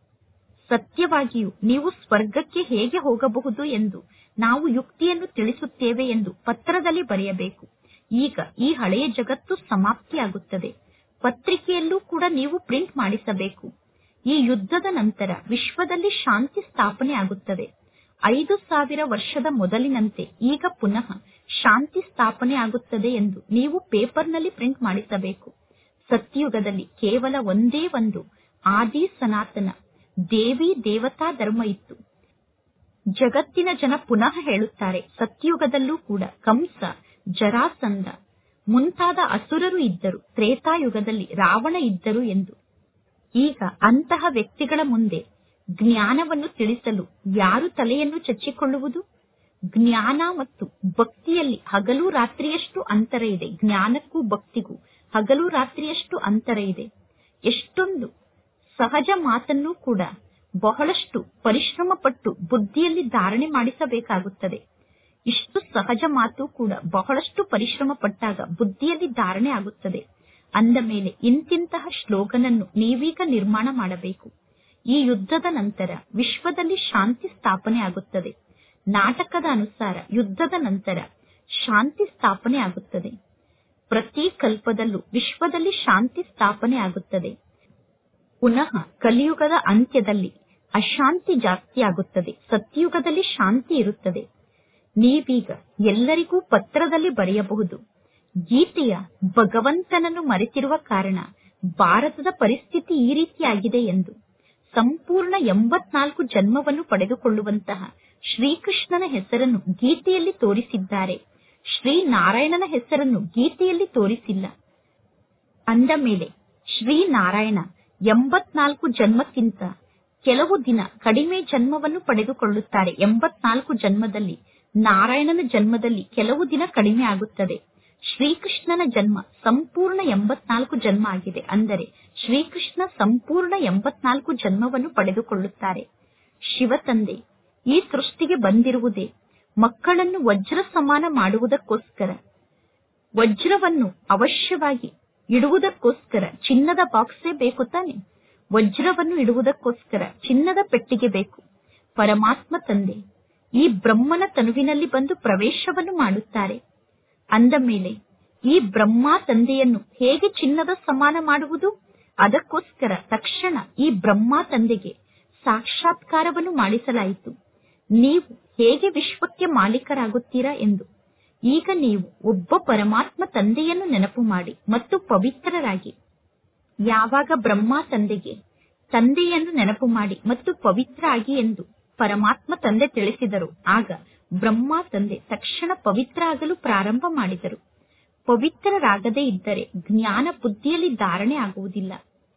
ಸತ್ಯವಾಗಿಯೂ ನೀವು ಸ್ವರ್ಗಕ್ಕೆ ಹೇಗೆ ಹೋಗಬಹುದು ಎಂದು ನಾವು ಯುಕ್ತಿಯನ್ನು ತಿಳಿಸುತ್ತೇವೆ ಎಂದು ಪತ್ರದಲ್ಲಿ ಬರೆಯಬೇಕು ಈಗ ಈ ಹಳೆಯ ಜಗತ್ತು ಸಮಾಪ್ತಿಯಾಗುತ್ತದೆ ಪತ್ರಿಕೆಯಲ್ಲೂ ಕೂಡ ನೀವು ಪ್ರಿಂಟ್ ಮಾಡಿಸಬೇಕು ಈ ಯುದ್ಧದ ನಂತರ ವಿಶ್ವದಲ್ಲಿ ಶಾಂತಿ ಸ್ಥಾಪನೆ ಆಗುತ್ತದೆ ಐದು ಸಾವಿರ ವರ್ಷದ ಮೊದಲಿನಂತೆ ಈಗ ಪುನಃ ಶಾಂತಿ ಸ್ಥಾಪನೆ ಆಗುತ್ತದೆ ಎಂದು ನೀವು ಪೇಪರ್ನಲ್ಲಿ ಪ್ರಿಂಟ್ ಮಾಡಿಸಬೇಕು ಸತ್ಯುಗದಲ್ಲಿ ಕೇವಲ ಒಂದೇ ಒಂದು ಆದಿ ಸನಾತನ ದೇವಿ ದೇವತಾ ಧರ್ಮ ಇತ್ತು ಜಗತ್ತಿನ ಜನ ಪುನಃ ಹೇಳುತ್ತಾರೆ ಸತ್ಯುಗದಲ್ಲೂ ಕೂಡ ಕಂಸ ಜರಾಸಂಧ ಮುಂತಾದ ಅಸುರರು ಇದ್ದರು ತ್ರೇತಾಯುಗದಲ್ಲಿ ರಾವಣ ಇದ್ದರು ಎಂದು ಈಗ ಅಂತಹ ವ್ಯಕ್ತಿಗಳ ಮುಂದೆ ಜ್ಞಾನವನ್ನು ತಿಳಿಸಲು ಯಾರು ತಲೆಯನ್ನು ಚಚ್ಚಿಕೊಳ್ಳುವುದು ಜ್ಞಾನ ಮತ್ತು ಭಕ್ತಿಯಲ್ಲಿ ಹಗಲು ರಾತ್ರಿಯಷ್ಟು ಅಂತರ ಇದೆ ಜ್ಞಾನಕ್ಕೂ ಭಕ್ತಿಗೂ ಹಗಲು ರಾತ್ರಿಯಷ್ಟು ಅಂತರ ಇದೆ ಎಷ್ಟೊಂದು ಸಹಜ ಮಾತನ್ನು ಕೂಡ ಬಹಳಷ್ಟು ಪರಿಶ್ರಮ ಪಟ್ಟು ಬುದ್ಧಿಯಲ್ಲಿ ಧಾರಣೆ ಮಾಡಿಸಬೇಕಾಗುತ್ತದೆ ಇಷ್ಟು ಸಹಜ ಮಾತು ಕೂಡ ಬಹಳಷ್ಟು ಪರಿಶ್ರಮ ಪಟ್ಟಾಗ ಬುದ್ಧಿಯಲ್ಲಿ ಧಾರಣೆ ಆಗುತ್ತದೆ ಅಂದ ಮೇಲೆ ಇಂತಿಂತಹ ಶ್ಲೋಗನನ್ನು ನೀವೀಗ ನಿರ್ಮಾಣ ಮಾಡಬೇಕು ಈ ಯುದ್ಧದ ನಂತರ ವಿಶ್ವದಲ್ಲಿ ಶಾಂತಿ ಸ್ಥಾಪನೆ ಆಗುತ್ತದೆ ನಾಟಕದ ಅನುಸಾರ ಯುದ್ಧದ ನಂತರ ಶಾಂತಿ ಸ್ಥಾಪನೆ ಆಗುತ್ತದೆ ಪ್ರತಿ ಕಲ್ಪದಲ್ಲೂ ವಿಶ್ವದಲ್ಲಿ ಶಾಂತಿ ಸ್ಥಾಪನೆ ಆಗುತ್ತದೆ ಪುನಃ ಕಲಿಯುಗದ ಅಂತ್ಯದಲ್ಲಿ ಅಶಾಂತಿ ಜಾಸ್ತಿ ಆಗುತ್ತದೆ ಸತ್ಯುಗದಲ್ಲಿ ಶಾಂತಿ ಇರುತ್ತದೆ ನೀವೀಗ ಎಲ್ಲರಿಗೂ ಪತ್ರದಲ್ಲಿ ಬರೆಯಬಹುದು ಗೀತೆಯ ಭಗವಂತನನ್ನು ಮರೆತಿರುವ ಕಾರಣ ಭಾರತದ ಪರಿಸ್ಥಿತಿ ಈ ರೀತಿಯಾಗಿದೆ ಎಂದು ಸಂಪೂರ್ಣ ಎಂಬತ್ನಾಲ್ಕು ಜನ್ಮವನ್ನು ಪಡೆದುಕೊಳ್ಳುವಂತಹ ಶ್ರೀಕೃಷ್ಣನ ಹೆಸರನ್ನು ಗೀತೆಯಲ್ಲಿ ತೋರಿಸಿದ್ದಾರೆ ಶ್ರೀನಾರಾಯಣನ ಹೆಸರನ್ನು ಗೀತೆಯಲ್ಲಿ ತೋರಿಸಿಲ್ಲ ಅಂದ ಮೇಲೆ ಶ್ರೀನಾರಾಯಣ ಎಂಬತ್ನಾಲ್ಕು ಜನ್ಮಕ್ಕಿಂತ ಕೆಲವು ದಿನ ಕಡಿಮೆ ಜನ್ಮವನ್ನು ಪಡೆದುಕೊಳ್ಳುತ್ತಾರೆ ಎಂಬತ್ನಾಲ್ಕು ಜನ್ಮದಲ್ಲಿ ನಾರಾಯಣನ ಜನ್ಮದಲ್ಲಿ ಕೆಲವು ದಿನ ಕಡಿಮೆ ಆಗುತ್ತದೆ ಶ್ರೀಕೃಷ್ಣನ ಜನ್ಮ ಸಂಪೂರ್ಣ ಎಂಬತ್ನಾಲ್ಕು ಜನ್ಮ ಆಗಿದೆ ಅಂದರೆ ಶ್ರೀಕೃಷ್ಣ ಸಂಪೂರ್ಣ ಎಂಬತ್ನಾಲ್ಕು ಜನ್ಮವನ್ನು ಪಡೆದುಕೊಳ್ಳುತ್ತಾರೆ ಶಿವತಂದೆ ಈ ಸೃಷ್ಟಿಗೆ ಬಂದಿರುವುದೇ ಮಕ್ಕಳನ್ನು ವಜ್ರ ಸಮಾನ ಮಾಡುವುದಕ್ಕೋಸ್ಕರ ವಜ್ರವನ್ನು ಅವಶ್ಯವಾಗಿ ಇಡುವುದಕ್ಕೋಸ್ಕರ ಚಿನ್ನದ ಬಾಕ್ಸೇ ಬೇಕು ತಾನೆ ವಜ್ರವನ್ನು ಇಡುವುದಕ್ಕೋಸ್ಕರ ಚಿನ್ನದ ಪೆಟ್ಟಿಗೆ ಬೇಕು ಪರಮಾತ್ಮ ತಂದೆ ಈ ಬ್ರಹ್ಮನ ತನುವಿನಲ್ಲಿ ಬಂದು ಪ್ರವೇಶವನ್ನು ಮಾಡುತ್ತಾರೆ ಅಂದ ಮೇಲೆ ಈ ಬ್ರಹ್ಮ ತಂದೆಯನ್ನು ಹೇಗೆ ಚಿನ್ನದ ಸಮಾನ ಮಾಡುವುದು ಅದಕ್ಕೋಸ್ಕರ ತಕ್ಷಣ ಈ ಬ್ರಹ್ಮ ತಂದೆಗೆ ಸಾಕ್ಷಾತ್ಕಾರವನ್ನು ಮಾಡಿಸಲಾಯಿತು ನೀವು ಹೇಗೆ ವಿಶ್ವಕ್ಕೆ ಮಾಲೀಕರಾಗುತ್ತೀರಾ ಎಂದು ಈಗ ನೀವು ಒಬ್ಬ ಪರಮಾತ್ಮ ತಂದೆಯನ್ನು ನೆನಪು ಮಾಡಿ ಮತ್ತು ಪವಿತ್ರರಾಗಿ ಯಾವಾಗ ಬ್ರಹ್ಮ ತಂದೆಗೆ ತಂದೆಯನ್ನು ನೆನಪು ಮಾಡಿ ಮತ್ತು ಪವಿತ್ರ ಆಗಿ ಎಂದು ಪರಮಾತ್ಮ ತಂದೆ ತಿಳಿಸಿದರು ಆಗ ಬ್ರಹ್ಮ ತಂದೆ ತಕ್ಷಣ ಪವಿತ್ರ ಆಗಲು ಪ್ರಾರಂಭ ಮಾಡಿದರು ಪವಿತ್ರರಾಗದೇ ಇದ್ದರೆ ಜ್ಞಾನ ಬುದ್ಧಿಯಲ್ಲಿ ಧಾರಣೆ ಆಗುವುದಿಲ್ಲ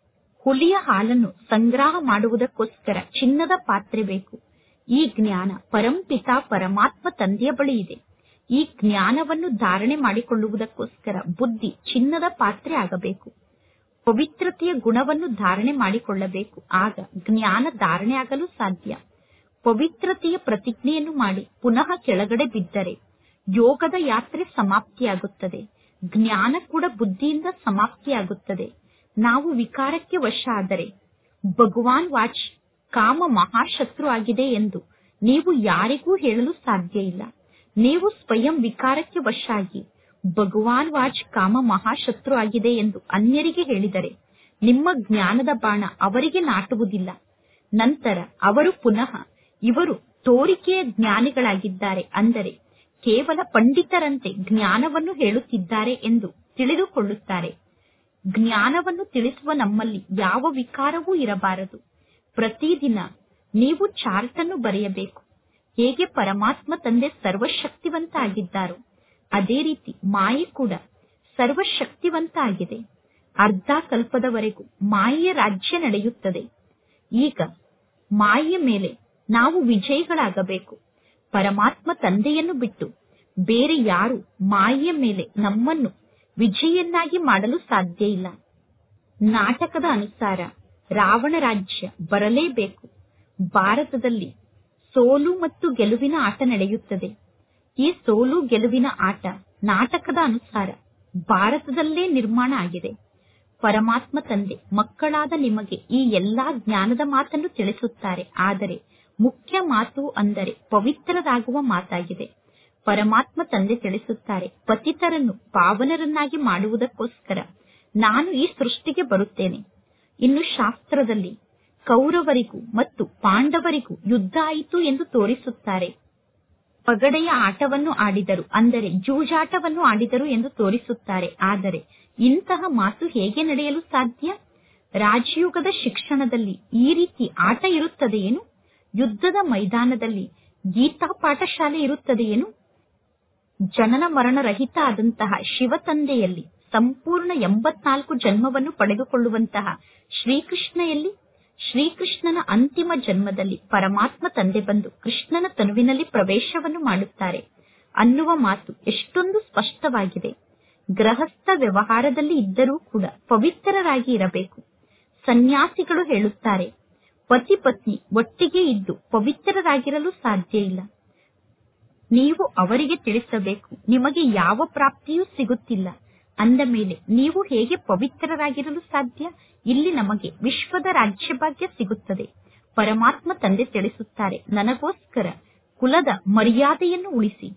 ಹುಲಿಯ ಹಾಲನ್ನು ಸಂಗ್ರಹ ಮಾಡುವುದಕ್ಕೋಸ್ಕರ ಚಿನ್ನದ ಪಾತ್ರೆ ಬೇಕು ಈ ಜ್ಞಾನ ಪರಂಪಿತ ಪರಮಾತ್ಮ ತಂದೆಯ ಬಳಿ ಇದೆ ಈ ಜ್ಞಾನವನ್ನು ಧಾರಣೆ ಮಾಡಿಕೊಳ್ಳುವುದಕ್ಕೋಸ್ಕರ ಬುದ್ಧಿ ಚಿನ್ನದ ಪಾತ್ರೆ ಆಗಬೇಕು ಪವಿತ್ರತೆಯ ಗುಣವನ್ನು ಧಾರಣೆ ಮಾಡಿಕೊಳ್ಳಬೇಕು ಆಗ ಜ್ಞಾನ ಧಾರಣೆ ಆಗಲು ಸಾಧ್ಯ ಪವಿತ್ರತೆಯ ಪ್ರತಿಜ್ಞೆಯನ್ನು ಮಾಡಿ ಪುನಃ ಕೆಳಗಡೆ ಬಿದ್ದರೆ ಯೋಗದ ಯಾತ್ರೆ ಸಮಾಪ್ತಿಯಾಗುತ್ತದೆ ಜ್ಞಾನ ಕೂಡ ಬುದ್ಧಿಯಿಂದ ಸಮಾಪ್ತಿಯಾಗುತ್ತದೆ ನಾವು ವಿಕಾರಕ್ಕೆ ವಶ ಆದರೆ ಭಗವಾನ್ ವಾಚ್ ಕಾಮ ಮಹಾಶತ್ರು ಆಗಿದೆ ಎಂದು ನೀವು ಯಾರಿಗೂ ಹೇಳಲು ಸಾಧ್ಯ ಇಲ್ಲ ನೀವು ಸ್ವಯಂ ವಿಕಾರಕ್ಕೆ ವಶ ಆಗಿ ಭಗವಾನ್ ವಾಚ್ ಕಾಮ ಮಹಾಶತ್ರು ಆಗಿದೆ ಎಂದು ಅನ್ಯರಿಗೆ ಹೇಳಿದರೆ ನಿಮ್ಮ ಜ್ಞಾನದ ಬಾಣ ಅವರಿಗೆ ನಾಟುವುದಿಲ್ಲ ನಂತರ ಅವರು ಪುನಃ ಇವರು ತೋರಿಕೆಯ ಜ್ಞಾನಿಗಳಾಗಿದ್ದಾರೆ ಅಂದರೆ ಕೇವಲ ಪಂಡಿತರಂತೆ ಜ್ಞಾನವನ್ನು ಹೇಳುತ್ತಿದ್ದಾರೆ ಎಂದು ತಿಳಿದುಕೊಳ್ಳುತ್ತಾರೆ ಜ್ಞಾನವನ್ನು ತಿಳಿಸುವ ನಮ್ಮಲ್ಲಿ ಯಾವ ವಿಕಾರವೂ ಇರಬಾರದು ಪ್ರತಿದಿನ ನೀವು ಚಾರ್ಟ್ ಅನ್ನು ಬರೆಯಬೇಕು ಹೇಗೆ ಪರಮಾತ್ಮ ತಂದೆ ಸರ್ವಶಕ್ತಿವಂತ ಆಗಿದ್ದಾರೋ ಅದೇ ರೀತಿ ಮಾಯೆ ಕೂಡ ಸರ್ವಶಕ್ತಿವಂತ ಆಗಿದೆ ಅರ್ಧ ಕಲ್ಪದವರೆಗೂ ಮಾಯೆಯ ರಾಜ್ಯ ನಡೆಯುತ್ತದೆ ಈಗ ಮಾಯೆಯ ಮೇಲೆ ನಾವು ವಿಜಯಿಗಳಾಗಬೇಕು ಪರಮಾತ್ಮ ತಂದೆಯನ್ನು ಬಿಟ್ಟು ಬೇರೆ ಯಾರು ಮಾಯೆಯ ಮೇಲೆ ನಮ್ಮನ್ನು ವಿಜಯನ್ನಾಗಿ ಮಾಡಲು ಸಾಧ್ಯ ಇಲ್ಲ ನಾಟಕದ ಅನುಸಾರ ರಾವಣ ರಾಜ್ಯ ಬರಲೇಬೇಕು ಭಾರತದಲ್ಲಿ ಸೋಲು ಮತ್ತು ಗೆಲುವಿನ ಆಟ ನಡೆಯುತ್ತದೆ ಈ ಸೋಲು ಗೆಲುವಿನ ಆಟ ನಾಟಕದ ಅನುಸಾರ ಭಾರತದಲ್ಲೇ ನಿರ್ಮಾಣ ಆಗಿದೆ ಪರಮಾತ್ಮ ತಂದೆ ಮಕ್ಕಳಾದ ನಿಮಗೆ ಈ ಎಲ್ಲಾ ಜ್ಞಾನದ ಮಾತನ್ನು ತಿಳಿಸುತ್ತಾರೆ ಆದರೆ ಮುಖ್ಯ ಮಾತು ಅಂದರೆ ಪವಿತ್ರರಾಗುವ ಮಾತಾಗಿದೆ ಪರಮಾತ್ಮ ತಂದೆ ತಿಳಿಸುತ್ತಾರೆ ಪತಿತರನ್ನು ಪಾವನರನ್ನಾಗಿ ಮಾಡುವುದಕ್ಕೋಸ್ಕರ ನಾನು ಈ ಸೃಷ್ಟಿಗೆ ಬರುತ್ತೇನೆ ಇನ್ನು ಶಾಸ್ತ್ರದಲ್ಲಿ ಕೌರವರಿಗೂ ಮತ್ತು ಪಾಂಡವರಿಗೂ ಯುದ್ಧ ಆಯಿತು ಎಂದು ತೋರಿಸುತ್ತಾರೆ ಪಗಡೆಯ ಆಟವನ್ನು ಆಡಿದರು ಅಂದರೆ ಜೂಜಾಟವನ್ನು ಆಡಿದರು ಎಂದು ತೋರಿಸುತ್ತಾರೆ ಆದರೆ ಇಂತಹ ಮಾತು ಹೇಗೆ ನಡೆಯಲು ಸಾಧ್ಯ ರಾಜಯುಗದ ಶಿಕ್ಷಣದಲ್ಲಿ ಈ ರೀತಿ ಆಟ ಇರುತ್ತದೆಯೇನು ಯುದ್ಧದ ಮೈದಾನದಲ್ಲಿ ಗೀತಾ ಪಾಠಶಾಲೆ ಇರುತ್ತದೆಯೇನು ಜನನ ಮರಣ ರಹಿತ ಆದಂತಹ ಶಿವ ತಂದೆಯಲ್ಲಿ ಸಂಪೂರ್ಣ ಎಂಬತ್ನಾಲ್ಕು ಜನ್ಮವನ್ನು ಪಡೆದುಕೊಳ್ಳುವಂತಹ ಶ್ರೀಕೃಷ್ಣ ಎಲ್ಲಿ ಶ್ರೀಕೃಷ್ಣನ ಅಂತಿಮ ಜನ್ಮದಲ್ಲಿ ಪರಮಾತ್ಮ ತಂದೆ ಬಂದು ಕೃಷ್ಣನ ತನುವಿನಲ್ಲಿ ಪ್ರವೇಶವನ್ನು ಮಾಡುತ್ತಾರೆ ಅನ್ನುವ ಮಾತು ಎಷ್ಟೊಂದು ಸ್ಪಷ್ಟವಾಗಿದೆ ಗೃಹಸ್ಥ ವ್ಯವಹಾರದಲ್ಲಿ ಇದ್ದರೂ ಕೂಡ ಪವಿತ್ರರಾಗಿ ಇರಬೇಕು ಸನ್ಯಾಸಿಗಳು ಹೇಳುತ್ತಾರೆ ಪತಿ ಪತ್ನಿ ಒಟ್ಟಿಗೆ ಇದ್ದು ಪವಿತ್ರರಾಗಿರಲು ಸಾಧ್ಯ ಇಲ್ಲ ನೀವು ಅವರಿಗೆ ತಿಳಿಸಬೇಕು ನಿಮಗೆ ಯಾವ ಪ್ರಾಪ್ತಿಯೂ ಸಿಗುತ್ತಿಲ್ಲ ಅಂದ ಮೇಲೆ ನೀವು ಹೇಗೆ ಪವಿತ್ರರಾಗಿರಲು ಸಾಧ್ಯ ಇಲ್ಲಿ ನಮಗೆ ವಿಶ್ವದ ರಾಜ್ಯಭಾಗ್ಯ ಸಿಗುತ್ತದೆ ಪರಮಾತ್ಮ ತಂದೆ ತಿಳಿಸುತ್ತಾರೆ ನನಗೋಸ್ಕರ ಕುಲದ ಮರ್ಯಾದೆಯನ್ನು ಉಳಿಸಿ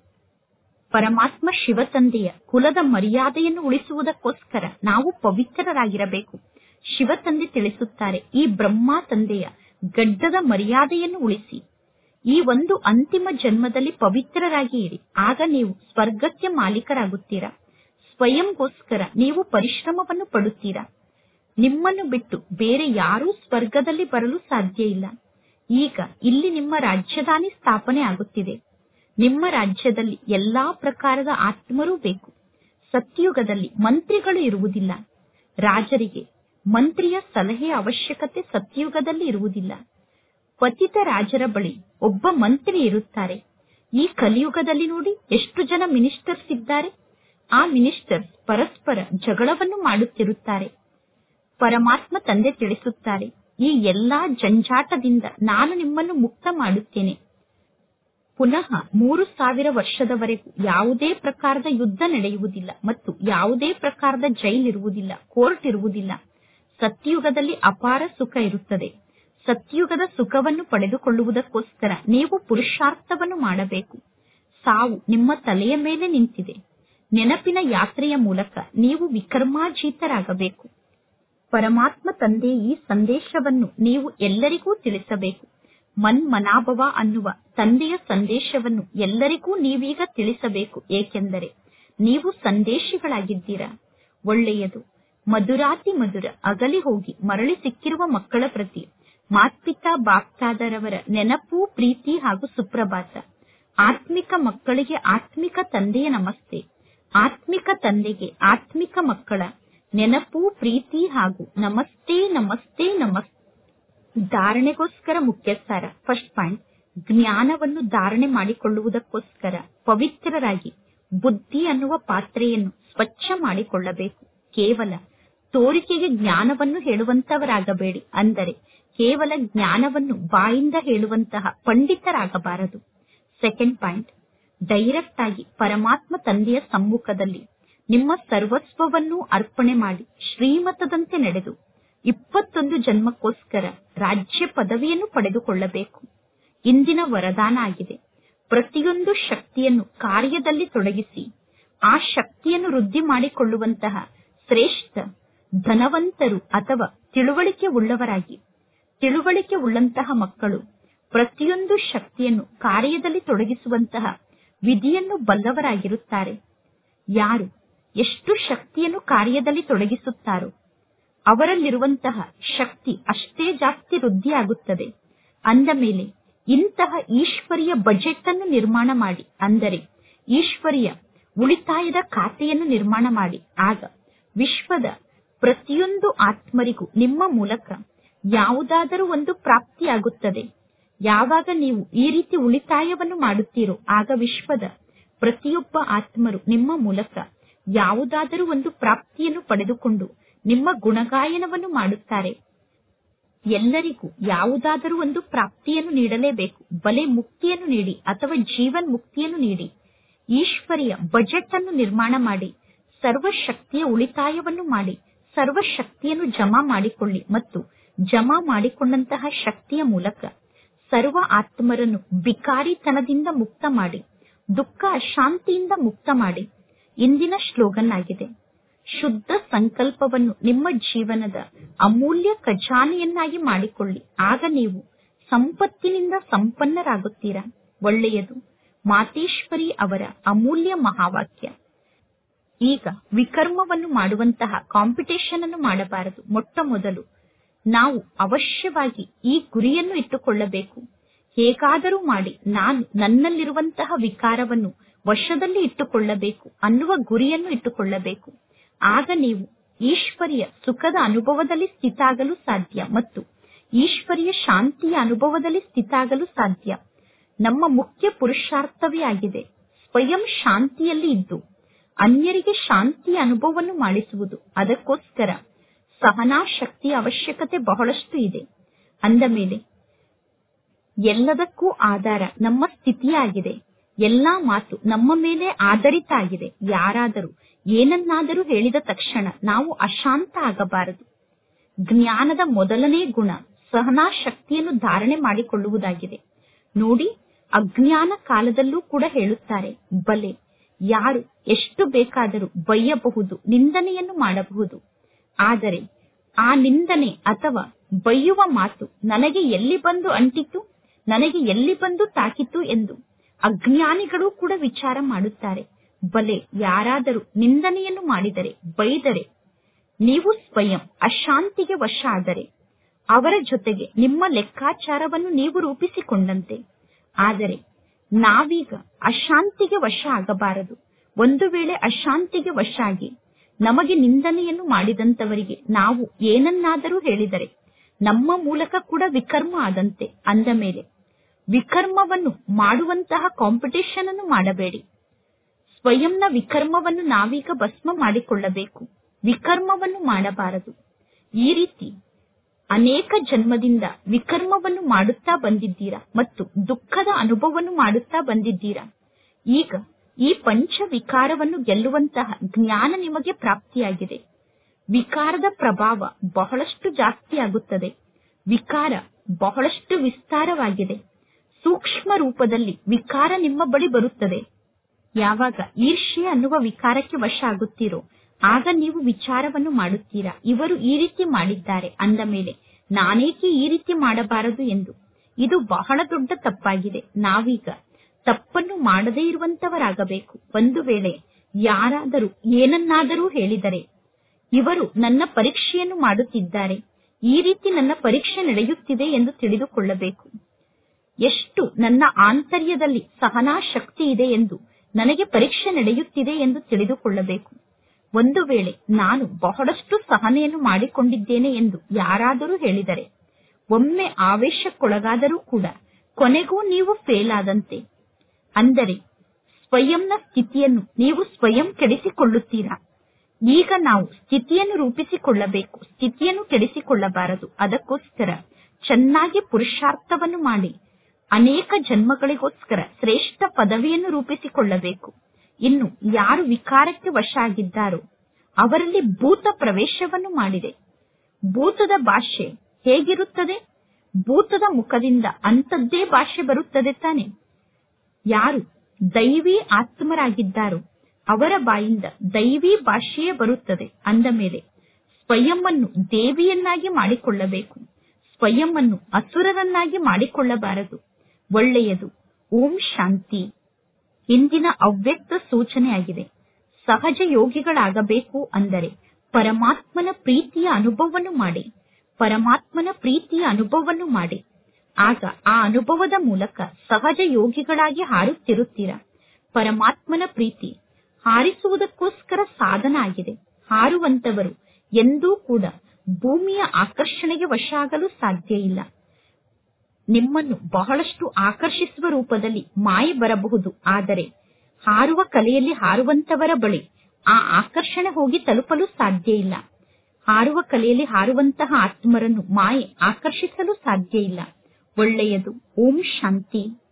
ಪರಮಾತ್ಮ ಶಿವ ತಂದೆಯ ಕುಲದ ಮರ್ಯಾದೆಯನ್ನು ಉಳಿಸುವುದಕ್ಕೋಸ್ಕರ ನಾವು ಪವಿತ್ರರಾಗಿರಬೇಕು ಶಿವ ತಂದೆ ತಿಳಿಸುತ್ತಾರೆ ಈ ಬ್ರಹ್ಮ ತಂದೆಯ ಗಡ್ಡದ ಮರ್ಯಾದೆಯನ್ನು ಉಳಿಸಿ ಈ ಒಂದು ಅಂತಿಮ ಜನ್ಮದಲ್ಲಿ ಪವಿತ್ರರಾಗಿ ಇರಿ ಆಗ ನೀವು ಸ್ವರ್ಗಕ್ಕೆ ಮಾಲೀಕರಾಗುತ್ತೀರಾ ಸ್ವಯಂಗೋಸ್ಕರ ನೀವು ಪರಿಶ್ರಮವನ್ನು ಪಡುತ್ತೀರಾ ನಿಮ್ಮನ್ನು ಬಿಟ್ಟು ಬೇರೆ ಯಾರೂ ಸ್ವರ್ಗದಲ್ಲಿ ಬರಲು ಸಾಧ್ಯ ಇಲ್ಲ ಈಗ ಇಲ್ಲಿ ನಿಮ್ಮ ರಾಜ್ಯಧಾನಿ ಸ್ಥಾಪನೆ ಆಗುತ್ತಿದೆ ನಿಮ್ಮ ರಾಜ್ಯದಲ್ಲಿ ಎಲ್ಲಾ ಪ್ರಕಾರದ ಆತ್ಮರೂ ಬೇಕು ಸತ್ಯುಗದಲ್ಲಿ ಮಂತ್ರಿಗಳು ಇರುವುದಿಲ್ಲ ರಾಜರಿಗೆ ಮಂತ್ರಿಯ ಸಲಹೆಯ ಅವಶ್ಯಕತೆ ಸತ್ಯುಗದಲ್ಲಿ ಇರುವುದಿಲ್ಲ ಪತಿತ ರಾಜರ ಬಳಿ ಒಬ್ಬ ಮಂತ್ರಿ ಇರುತ್ತಾರೆ ಈ ಕಲಿಯುಗದಲ್ಲಿ ನೋಡಿ ಎಷ್ಟು ಜನ ಮಿನಿಸ್ಟರ್ಸ್ ಇದ್ದಾರೆ ಆ ಮಿನಿಸ್ಟರ್ಸ್ ಪರಸ್ಪರ ಜಗಳವನ್ನು ಮಾಡುತ್ತಿರುತ್ತಾರೆ ಪರಮಾತ್ಮ ತಂದೆ ತಿಳಿಸುತ್ತಾರೆ ಈ ಎಲ್ಲಾ ಜಂಜಾಟದಿಂದ ನಾನು ನಿಮ್ಮನ್ನು ಮುಕ್ತ ಮಾಡುತ್ತೇನೆ ಪುನಃ ಮೂರು ಸಾವಿರ ವರ್ಷದವರೆಗೂ ಯಾವುದೇ ಪ್ರಕಾರದ ಯುದ್ಧ ನಡೆಯುವುದಿಲ್ಲ ಮತ್ತು ಯಾವುದೇ ಪ್ರಕಾರದ ಜೈಲ್ ಇರುವುದಿಲ್ಲ ಕೋರ್ಟ್ ಇರುವುದಿಲ್ಲ ಸತ್ಯುಗದಲ್ಲಿ ಅಪಾರ ಸುಖ ಇರುತ್ತದೆ ಸತ್ಯುಗದ ಸುಖವನ್ನು ಪಡೆದುಕೊಳ್ಳುವುದಕ್ಕೋಸ್ಕರ ನೀವು ಪುರುಷಾರ್ಥವನ್ನು ಮಾಡಬೇಕು ಸಾವು ನಿಮ್ಮ ತಲೆಯ ಮೇಲೆ ನಿಂತಿದೆ ನೆನಪಿನ ಯಾತ್ರೆಯ ಮೂಲಕ ನೀವು ವಿಕರ್ಮಾಜೀತರಾಗಬೇಕು ಪರಮಾತ್ಮ ತಂದೆ ಈ ಸಂದೇಶವನ್ನು ನೀವು ಎಲ್ಲರಿಗೂ ತಿಳಿಸಬೇಕು ಮನ್ಮನಾಭವ ಅನ್ನುವ ತಂದೆಯ ಸಂದೇಶವನ್ನು ಎಲ್ಲರಿಗೂ ನೀವೀಗ ತಿಳಿಸಬೇಕು ಏಕೆಂದರೆ ನೀವು ಸಂದೇಶಿಗಳಾಗಿದ್ದೀರಾ ಒಳ್ಳೆಯದು ಮಧುರಾತಿ ಮಧುರ ಅಗಲಿ ಹೋಗಿ ಮರಳಿ ಸಿಕ್ಕಿರುವ ಮಕ್ಕಳ ಪ್ರತಿ ಮಾತ್ಪಿತಾ ಬಾಪ್ತಾದರವರ ನೆನಪು ಪ್ರೀತಿ ಹಾಗೂ ಸುಪ್ರಭಾತ ಆತ್ಮಿಕ ಮಕ್ಕಳಿಗೆ ಆತ್ಮಿಕ ತಂದೆಯ ನಮಸ್ತೆ ಆತ್ಮಿಕ ತಂದೆಗೆ ಆತ್ಮಿಕ ಮಕ್ಕಳ ನೆನಪು ಪ್ರೀತಿ ಹಾಗೂ ನಮಸ್ತೆ ನಮಸ್ತೆ ನಮಸ್ತೆ ಧಾರಣೆಗೋಸ್ಕರ ಮುಖ್ಯ ಸಾರ ಫಸ್ಟ್ ಪಾಯಿಂಟ್ ಜ್ಞಾನವನ್ನು ಧಾರಣೆ ಮಾಡಿಕೊಳ್ಳುವುದಕ್ಕೋಸ್ಕರ ಪವಿತ್ರರಾಗಿ ಬುದ್ಧಿ ಅನ್ನುವ ಪಾತ್ರೆಯನ್ನು ಸ್ವಚ್ಛ ಮಾಡಿಕೊಳ್ಳಬೇಕು ಕೇವಲ ತೋರಿಕೆಗೆ ಜ್ಞಾನವನ್ನು ಹೇಳುವಂತವರಾಗಬೇಡಿ ಅಂದರೆ ಕೇವಲ ಜ್ಞಾನವನ್ನು ಬಾಯಿಂದ ಹೇಳುವಂತಹ ಪಂಡಿತರಾಗಬಾರದು ಸೆಕೆಂಡ್ ಪಾಯಿಂಟ್ ಡೈರೆಕ್ಟ್ ಆಗಿ ಪರಮಾತ್ಮ ತಂದೆಯ ಸಮ್ಮುಖದಲ್ಲಿ ನಿಮ್ಮ ಸರ್ವಸ್ವವನ್ನು ಅರ್ಪಣೆ ಮಾಡಿ ಶ್ರೀಮತದಂತೆ ನಡೆದು ಇಪ್ಪತ್ತೊಂದು ಜನ್ಮಕ್ಕೋಸ್ಕರ ರಾಜ್ಯ ಪದವಿಯನ್ನು ಪಡೆದುಕೊಳ್ಳಬೇಕು ಇಂದಿನ ವರದಾನ ಆಗಿದೆ ಪ್ರತಿಯೊಂದು ಶಕ್ತಿಯನ್ನು ಕಾರ್ಯದಲ್ಲಿ ತೊಡಗಿಸಿ ಆ ಶಕ್ತಿಯನ್ನು ವೃದ್ಧಿ ಮಾಡಿಕೊಳ್ಳುವಂತಹ ಶ್ರೇಷ್ಠ ಧನವಂತರು ಅಥವಾ ತಿಳುವಳಿಕೆ ಉಳ್ಳವರಾಗಿ ತಿಳುವಳಿಕೆ ಉಳ್ಳಂತಹ ಮಕ್ಕಳು ಪ್ರತಿಯೊಂದು ಶಕ್ತಿಯನ್ನು ಕಾರ್ಯದಲ್ಲಿ ತೊಡಗಿಸುವಂತಹ ವಿಧಿಯನ್ನು ಬಲ್ಲವರಾಗಿರುತ್ತಾರೆ ಯಾರು ಎಷ್ಟು ಶಕ್ತಿಯನ್ನು ಕಾರ್ಯದಲ್ಲಿ ತೊಡಗಿಸುತ್ತಾರೋ ಅವರಲ್ಲಿರುವಂತಹ ಶಕ್ತಿ ಅಷ್ಟೇ ಜಾಸ್ತಿ ವೃದ್ಧಿಯಾಗುತ್ತದೆ ಅಂದ ಮೇಲೆ ಇಂತಹ ಈಶ್ವರಿಯ ಬಜೆಟ್ ಅನ್ನು ನಿರ್ಮಾಣ ಮಾಡಿ ಅಂದರೆ ಈಶ್ವರಿಯ ಉಳಿತಾಯದ ಖಾತೆಯನ್ನು ನಿರ್ಮಾಣ ಮಾಡಿ ಆಗ ವಿಶ್ವದ ಪ್ರತಿಯೊಂದು ಆತ್ಮರಿಗೂ ನಿಮ್ಮ ಮೂಲಕ ಯಾವುದಾದರೂ ಒಂದು ಪ್ರಾಪ್ತಿಯಾಗುತ್ತದೆ ಯಾವಾಗ ನೀವು ಈ ರೀತಿ ಉಳಿತಾಯವನ್ನು ಮಾಡುತ್ತೀರೋ ಆಗ ವಿಶ್ವದ ಪ್ರತಿಯೊಬ್ಬ ಆತ್ಮರು ನಿಮ್ಮ ಮೂಲಕ ಯಾವುದಾದರೂ ಒಂದು ಪ್ರಾಪ್ತಿಯನ್ನು ಪಡೆದುಕೊಂಡು ನಿಮ್ಮ ಗುಣಗಾಯನವನ್ನು ಮಾಡುತ್ತಾರೆ ಎಲ್ಲರಿಗೂ ಯಾವುದಾದರೂ ಒಂದು ಪ್ರಾಪ್ತಿಯನ್ನು ನೀಡಲೇಬೇಕು ಬಲೆ ಮುಕ್ತಿಯನ್ನು ನೀಡಿ ಅಥವಾ ಜೀವನ್ ಮುಕ್ತಿಯನ್ನು ನೀಡಿ ಈಶ್ವರಿಯ ಬಜೆಟ್ ಅನ್ನು ನಿರ್ಮಾಣ ಮಾಡಿ ಸರ್ವಶಕ್ತಿಯ ಉಳಿತಾಯವನ್ನು ಮಾಡಿ ಸರ್ವಶಕ್ತಿಯನ್ನು ಜಮಾ ಮಾಡಿಕೊಳ್ಳಿ ಮತ್ತು ಜಮಾ ಮಾಡಿಕೊಂಡಂತಹ ಶಕ್ತಿಯ ಮೂಲಕ ಸರ್ವ ಆತ್ಮರನ್ನು ಬಿಕಾರಿತನದಿಂದ ಮುಕ್ತ ಮಾಡಿ ದುಃಖ ಶಾಂತಿಯಿಂದ ಮುಕ್ತ ಮಾಡಿ ಇಂದಿನ ಶ್ಲೋಗನ್ ಆಗಿದೆ ಶುದ್ಧ ಸಂಕಲ್ಪವನ್ನು ನಿಮ್ಮ ಜೀವನದ ಅಮೂಲ್ಯ ಖಜಾನೆಯನ್ನಾಗಿ ಮಾಡಿಕೊಳ್ಳಿ ಆಗ ನೀವು ಸಂಪತ್ತಿನಿಂದ ಸಂಪನ್ನರಾಗುತ್ತೀರಾ ಒಳ್ಳೆಯದು ಮಾತೇಶ್ವರಿ ಅವರ ಅಮೂಲ್ಯ ಮಹಾವಾಕ್ಯ ಈಗ ವಿಕರ್ಮವನ್ನು ಮಾಡುವಂತಹ ಕಾಂಪಿಟೇಷನ್ ಅನ್ನು ಮಾಡಬಾರದು ಮೊಟ್ಟ ಮೊದಲು ನಾವು ಅವಶ್ಯವಾಗಿ ಈ ಗುರಿಯನ್ನು ಇಟ್ಟುಕೊಳ್ಳಬೇಕು ಹೇಗಾದರೂ ಮಾಡಿ ನಾನು ನನ್ನಲ್ಲಿರುವಂತಹ ವಿಕಾರವನ್ನು ವಶದಲ್ಲಿ ಇಟ್ಟುಕೊಳ್ಳಬೇಕು ಅನ್ನುವ ಗುರಿಯನ್ನು ಇಟ್ಟುಕೊಳ್ಳಬೇಕು ಆಗ ನೀವು ಈಶ್ವರಿಯ ಸುಖದ ಅನುಭವದಲ್ಲಿ ಸ್ಥಿತಾಗಲು ಸಾಧ್ಯ ಮತ್ತು ಈಶ್ವರಿಯ ಶಾಂತಿಯ ಅನುಭವದಲ್ಲಿ ಸ್ಥಿತಾಗಲು ಸಾಧ್ಯ ನಮ್ಮ ಮುಖ್ಯ ಪುರುಷಾರ್ಥವೇ ಆಗಿದೆ ಸ್ವಯಂ ಶಾಂತಿಯಲ್ಲಿ ಇದ್ದು ಅನ್ಯರಿಗೆ ಶಾಂತಿಯ ಅನುಭವವನ್ನು ಮಾಡಿಸುವುದು ಅದಕ್ಕೋಸ್ಕರ ಸಹನಾ ಶಕ್ತಿಯ ಅವಶ್ಯಕತೆ ಬಹಳಷ್ಟು ಇದೆ ಅಂದ ಮೇಲೆ ಎಲ್ಲದಕ್ಕೂ ಆಧಾರ ನಮ್ಮ ಸ್ಥಿತಿಯಾಗಿದೆ ಎಲ್ಲಾ ಮಾತು ನಮ್ಮ ಮೇಲೆ ಆಧಾರಿತ ಆಗಿದೆ ಯಾರಾದರೂ ಏನನ್ನಾದರೂ ಹೇಳಿದ ತಕ್ಷಣ ನಾವು ಅಶಾಂತ ಆಗಬಾರದು ಜ್ಞಾನದ ಮೊದಲನೇ ಗುಣ ಸಹನಾ ಶಕ್ತಿಯನ್ನು ಧಾರಣೆ ಮಾಡಿಕೊಳ್ಳುವುದಾಗಿದೆ ನೋಡಿ ಅಜ್ಞಾನ ಕಾಲದಲ್ಲೂ ಕೂಡ ಹೇಳುತ್ತಾರೆ ಬಲೆ ಯಾರು ಎಷ್ಟು ಬೇಕಾದರೂ ಬೈಯಬಹುದು ನಿಂದನೆಯನ್ನು ಮಾಡಬಹುದು ಆದರೆ ಆ ನಿಂದನೆ ಅಥವಾ ಬೈಯುವ ಮಾತು ನನಗೆ ಎಲ್ಲಿ ಬಂದು ಅಂಟಿತು ನನಗೆ ಎಲ್ಲಿ ಬಂದು ತಾಕಿತು ಎಂದು ಅಜ್ಞಾನಿಗಳು ಕೂಡ ವಿಚಾರ ಮಾಡುತ್ತಾರೆ ಬಲೆ ಯಾರಾದರೂ ನಿಂದನೆಯನ್ನು ಮಾಡಿದರೆ ಬೈದರೆ ನೀವು ಸ್ವಯಂ ಅಶಾಂತಿಗೆ ವಶ ಆದರೆ ಅವರ ಜೊತೆಗೆ ನಿಮ್ಮ ಲೆಕ್ಕಾಚಾರವನ್ನು ನೀವು ರೂಪಿಸಿಕೊಂಡಂತೆ ಆದರೆ ನಾವೀಗ ಅಶಾಂತಿಗೆ ವಶ ಆಗಬಾರದು ಒಂದು ವೇಳೆ ಅಶಾಂತಿಗೆ ವಶ ಆಗಿ ನಮಗೆ ನಿಂದನೆಯನ್ನು ಮಾಡಿದಂತವರಿಗೆ ನಾವು ಏನನ್ನಾದರೂ ಹೇಳಿದರೆ ನಮ್ಮ ಮೂಲಕ ಕೂಡ ವಿಕರ್ಮ ಆದಂತೆ ಅಂದ ಮೇಲೆ ವಿಕರ್ಮವನ್ನು ಮಾಡುವಂತಹ ಕಾಂಪಿಟೇಷನ್ ಅನ್ನು ಮಾಡಬೇಡಿ ಸ್ವಯಂನ ವಿಕರ್ಮವನ್ನು ನಾವೀಗ ಭಸ್ಮ ಮಾಡಿಕೊಳ್ಳಬೇಕು ವಿಕರ್ಮವನ್ನು ಮಾಡಬಾರದು ಈ ರೀತಿ ಅನೇಕ ಜನ್ಮದಿಂದ ವಿಕರ್ಮವನ್ನು ಮಾಡುತ್ತಾ ಬಂದಿದ್ದೀರಾ ಮತ್ತು ದುಃಖದ ಅನುಭವವನ್ನು ಮಾಡುತ್ತಾ ಬಂದಿದ್ದೀರಾ ಈಗ ಈ ಪಂಚ ವಿಕಾರವನ್ನು ಗೆಲ್ಲುವಂತಹ ಜ್ಞಾನ ನಿಮಗೆ ಪ್ರಾಪ್ತಿಯಾಗಿದೆ ವಿಕಾರದ ಪ್ರಭಾವ ಬಹಳಷ್ಟು ಜಾಸ್ತಿ ಆಗುತ್ತದೆ ವಿಕಾರ ಬಹಳಷ್ಟು ವಿಸ್ತಾರವಾಗಿದೆ ಸೂಕ್ಷ್ಮ ರೂಪದಲ್ಲಿ ವಿಕಾರ ನಿಮ್ಮ ಬಳಿ ಬರುತ್ತದೆ ಯಾವಾಗ ಈರ್ಷ್ಯೆ ಅನ್ನುವ ವಿಕಾರಕ್ಕೆ ವಶ ಆಗುತ್ತೀರೋ ಆಗ ನೀವು ವಿಚಾರವನ್ನು ಮಾಡುತ್ತೀರಾ ಇವರು ಈ ರೀತಿ ಮಾಡಿದ್ದಾರೆ ಅಂದ ಮೇಲೆ ನಾನೇಕೆ ಈ ರೀತಿ ಮಾಡಬಾರದು ಎಂದು ಇದು ಬಹಳ ದೊಡ್ಡ ತಪ್ಪಾಗಿದೆ ನಾವೀಗ ತಪ್ಪನ್ನು ಮಾಡದೇ ಇರುವಂತವರಾಗಬೇಕು ಒಂದು ವೇಳೆ ಯಾರಾದರೂ ಏನನ್ನಾದರೂ ಹೇಳಿದರೆ ಇವರು ನನ್ನ ಪರೀಕ್ಷೆಯನ್ನು ಮಾಡುತ್ತಿದ್ದಾರೆ ಈ ರೀತಿ ನನ್ನ ಪರೀಕ್ಷೆ ನಡೆಯುತ್ತಿದೆ ಎಂದು ತಿಳಿದುಕೊಳ್ಳಬೇಕು ಎಷ್ಟು ನನ್ನ ಆಂತರ್ಯದಲ್ಲಿ ಸಹನಾ ಶಕ್ತಿ ಇದೆ ಎಂದು ನನಗೆ ಪರೀಕ್ಷೆ ನಡೆಯುತ್ತಿದೆ ಎಂದು ತಿಳಿದುಕೊಳ್ಳಬೇಕು ಒಂದು ವೇಳೆ ನಾನು ಬಹಳಷ್ಟು ಸಹನೆಯನ್ನು ಮಾಡಿಕೊಂಡಿದ್ದೇನೆ ಎಂದು ಯಾರಾದರೂ ಹೇಳಿದರೆ ಒಮ್ಮೆ ಆವೇಶಕ್ಕೊಳಗಾದರೂ ಕೂಡ ಕೊನೆಗೂ ನೀವು ಫೇಲ್ ಆದಂತೆ ಅಂದರೆ ಸ್ವಯಂನ ಸ್ಥಿತಿಯನ್ನು ನೀವು ಸ್ವಯಂ ಕೆಡಿಸಿಕೊಳ್ಳುತ್ತೀರಾ ಈಗ ನಾವು ಸ್ಥಿತಿಯನ್ನು ರೂಪಿಸಿಕೊಳ್ಳಬೇಕು ಸ್ಥಿತಿಯನ್ನು ಕೆಡಿಸಿಕೊಳ್ಳಬಾರದು ಅದಕ್ಕೋಸ್ಕರ ಚೆನ್ನಾಗಿ ಪುರುಷಾರ್ಥವನ್ನು ಮಾಡಿ ಅನೇಕ ಜನ್ಮಗಳಿಗೋಸ್ಕರ ಶ್ರೇಷ್ಠ ಪದವಿಯನ್ನು ರೂಪಿಸಿಕೊಳ್ಳಬೇಕು ಇನ್ನು ಯಾರು ವಿಕಾರಕ್ಕೆ ವಶ ಆಗಿದ್ದಾರೋ ಅವರಲ್ಲಿ ಭೂತ ಪ್ರವೇಶವನ್ನು ಮಾಡಿದೆ ಭೂತದ ಭಾಷೆ ಹೇಗಿರುತ್ತದೆ ಭೂತದ ಮುಖದಿಂದ ಅಂಥದ್ದೇ ಭಾಷೆ ಬರುತ್ತದೆ ತಾನೆ ಯಾರು ದೈವಿ ಆತ್ಮರಾಗಿದ್ದಾರೋ ಅವರ ಬಾಯಿಂದ ದೈವಿ ಭಾಷೆಯೇ ಬರುತ್ತದೆ ಅಂದ ಮೇಲೆ ಸ್ವಯಂ ಅನ್ನು ದೇವಿಯನ್ನಾಗಿ ಮಾಡಿಕೊಳ್ಳಬೇಕು ಸ್ವಯಂ ಅನ್ನು ಅಸುರರನ್ನಾಗಿ ಮಾಡಿಕೊಳ್ಳಬಾರದು ಒಳ್ಳೆಯದು ಓಂ ಶಾಂತಿ ಇಂದಿನ ಅವ್ಯಕ್ತ ಸೂಚನೆಯಾಗಿದೆ ಸಹಜ ಯೋಗಿಗಳಾಗಬೇಕು ಅಂದರೆ ಪರಮಾತ್ಮನ ಪ್ರೀತಿಯ ಅನುಭವವನ್ನು ಮಾಡಿ ಪರಮಾತ್ಮನ ಪ್ರೀತಿಯ ಅನುಭವವನ್ನು ಮಾಡಿ ಆಗ ಆ ಅನುಭವದ ಮೂಲಕ ಸಹಜ ಯೋಗಿಗಳಾಗಿ ಹಾರುತ್ತಿರುತ್ತೀರಾ ಪರಮಾತ್ಮನ ಪ್ರೀತಿ ಹಾರಿಸುವುದಕ್ಕೋಸ್ಕರ ಸಾಧನ ಆಗಿದೆ ಹಾರುವಂತವರು ಎಂದೂ ಕೂಡ ಭೂಮಿಯ ಆಕರ್ಷಣೆಗೆ ವಶ ಆಗಲು ಸಾಧ್ಯ ಇಲ್ಲ ನಿಮ್ಮನ್ನು ಬಹಳಷ್ಟು ಆಕರ್ಷಿಸುವ ರೂಪದಲ್ಲಿ ಮಾಯೆ ಬರಬಹುದು ಆದರೆ ಹಾರುವ ಕಲೆಯಲ್ಲಿ ಹಾರುವಂತವರ ಬಳಿ ಆ ಆಕರ್ಷಣೆ ಹೋಗಿ ತಲುಪಲು ಸಾಧ್ಯ ಇಲ್ಲ ಹಾರುವ ಕಲೆಯಲ್ಲಿ ಹಾರುವಂತಹ ಆತ್ಮರನ್ನು ಮಾಯೆ ಆಕರ್ಷಿಸಲು ಸಾಧ್ಯ ಇಲ್ಲ ಒಳ್ಳೆಯದು ಓಂ ಶಾಂತಿ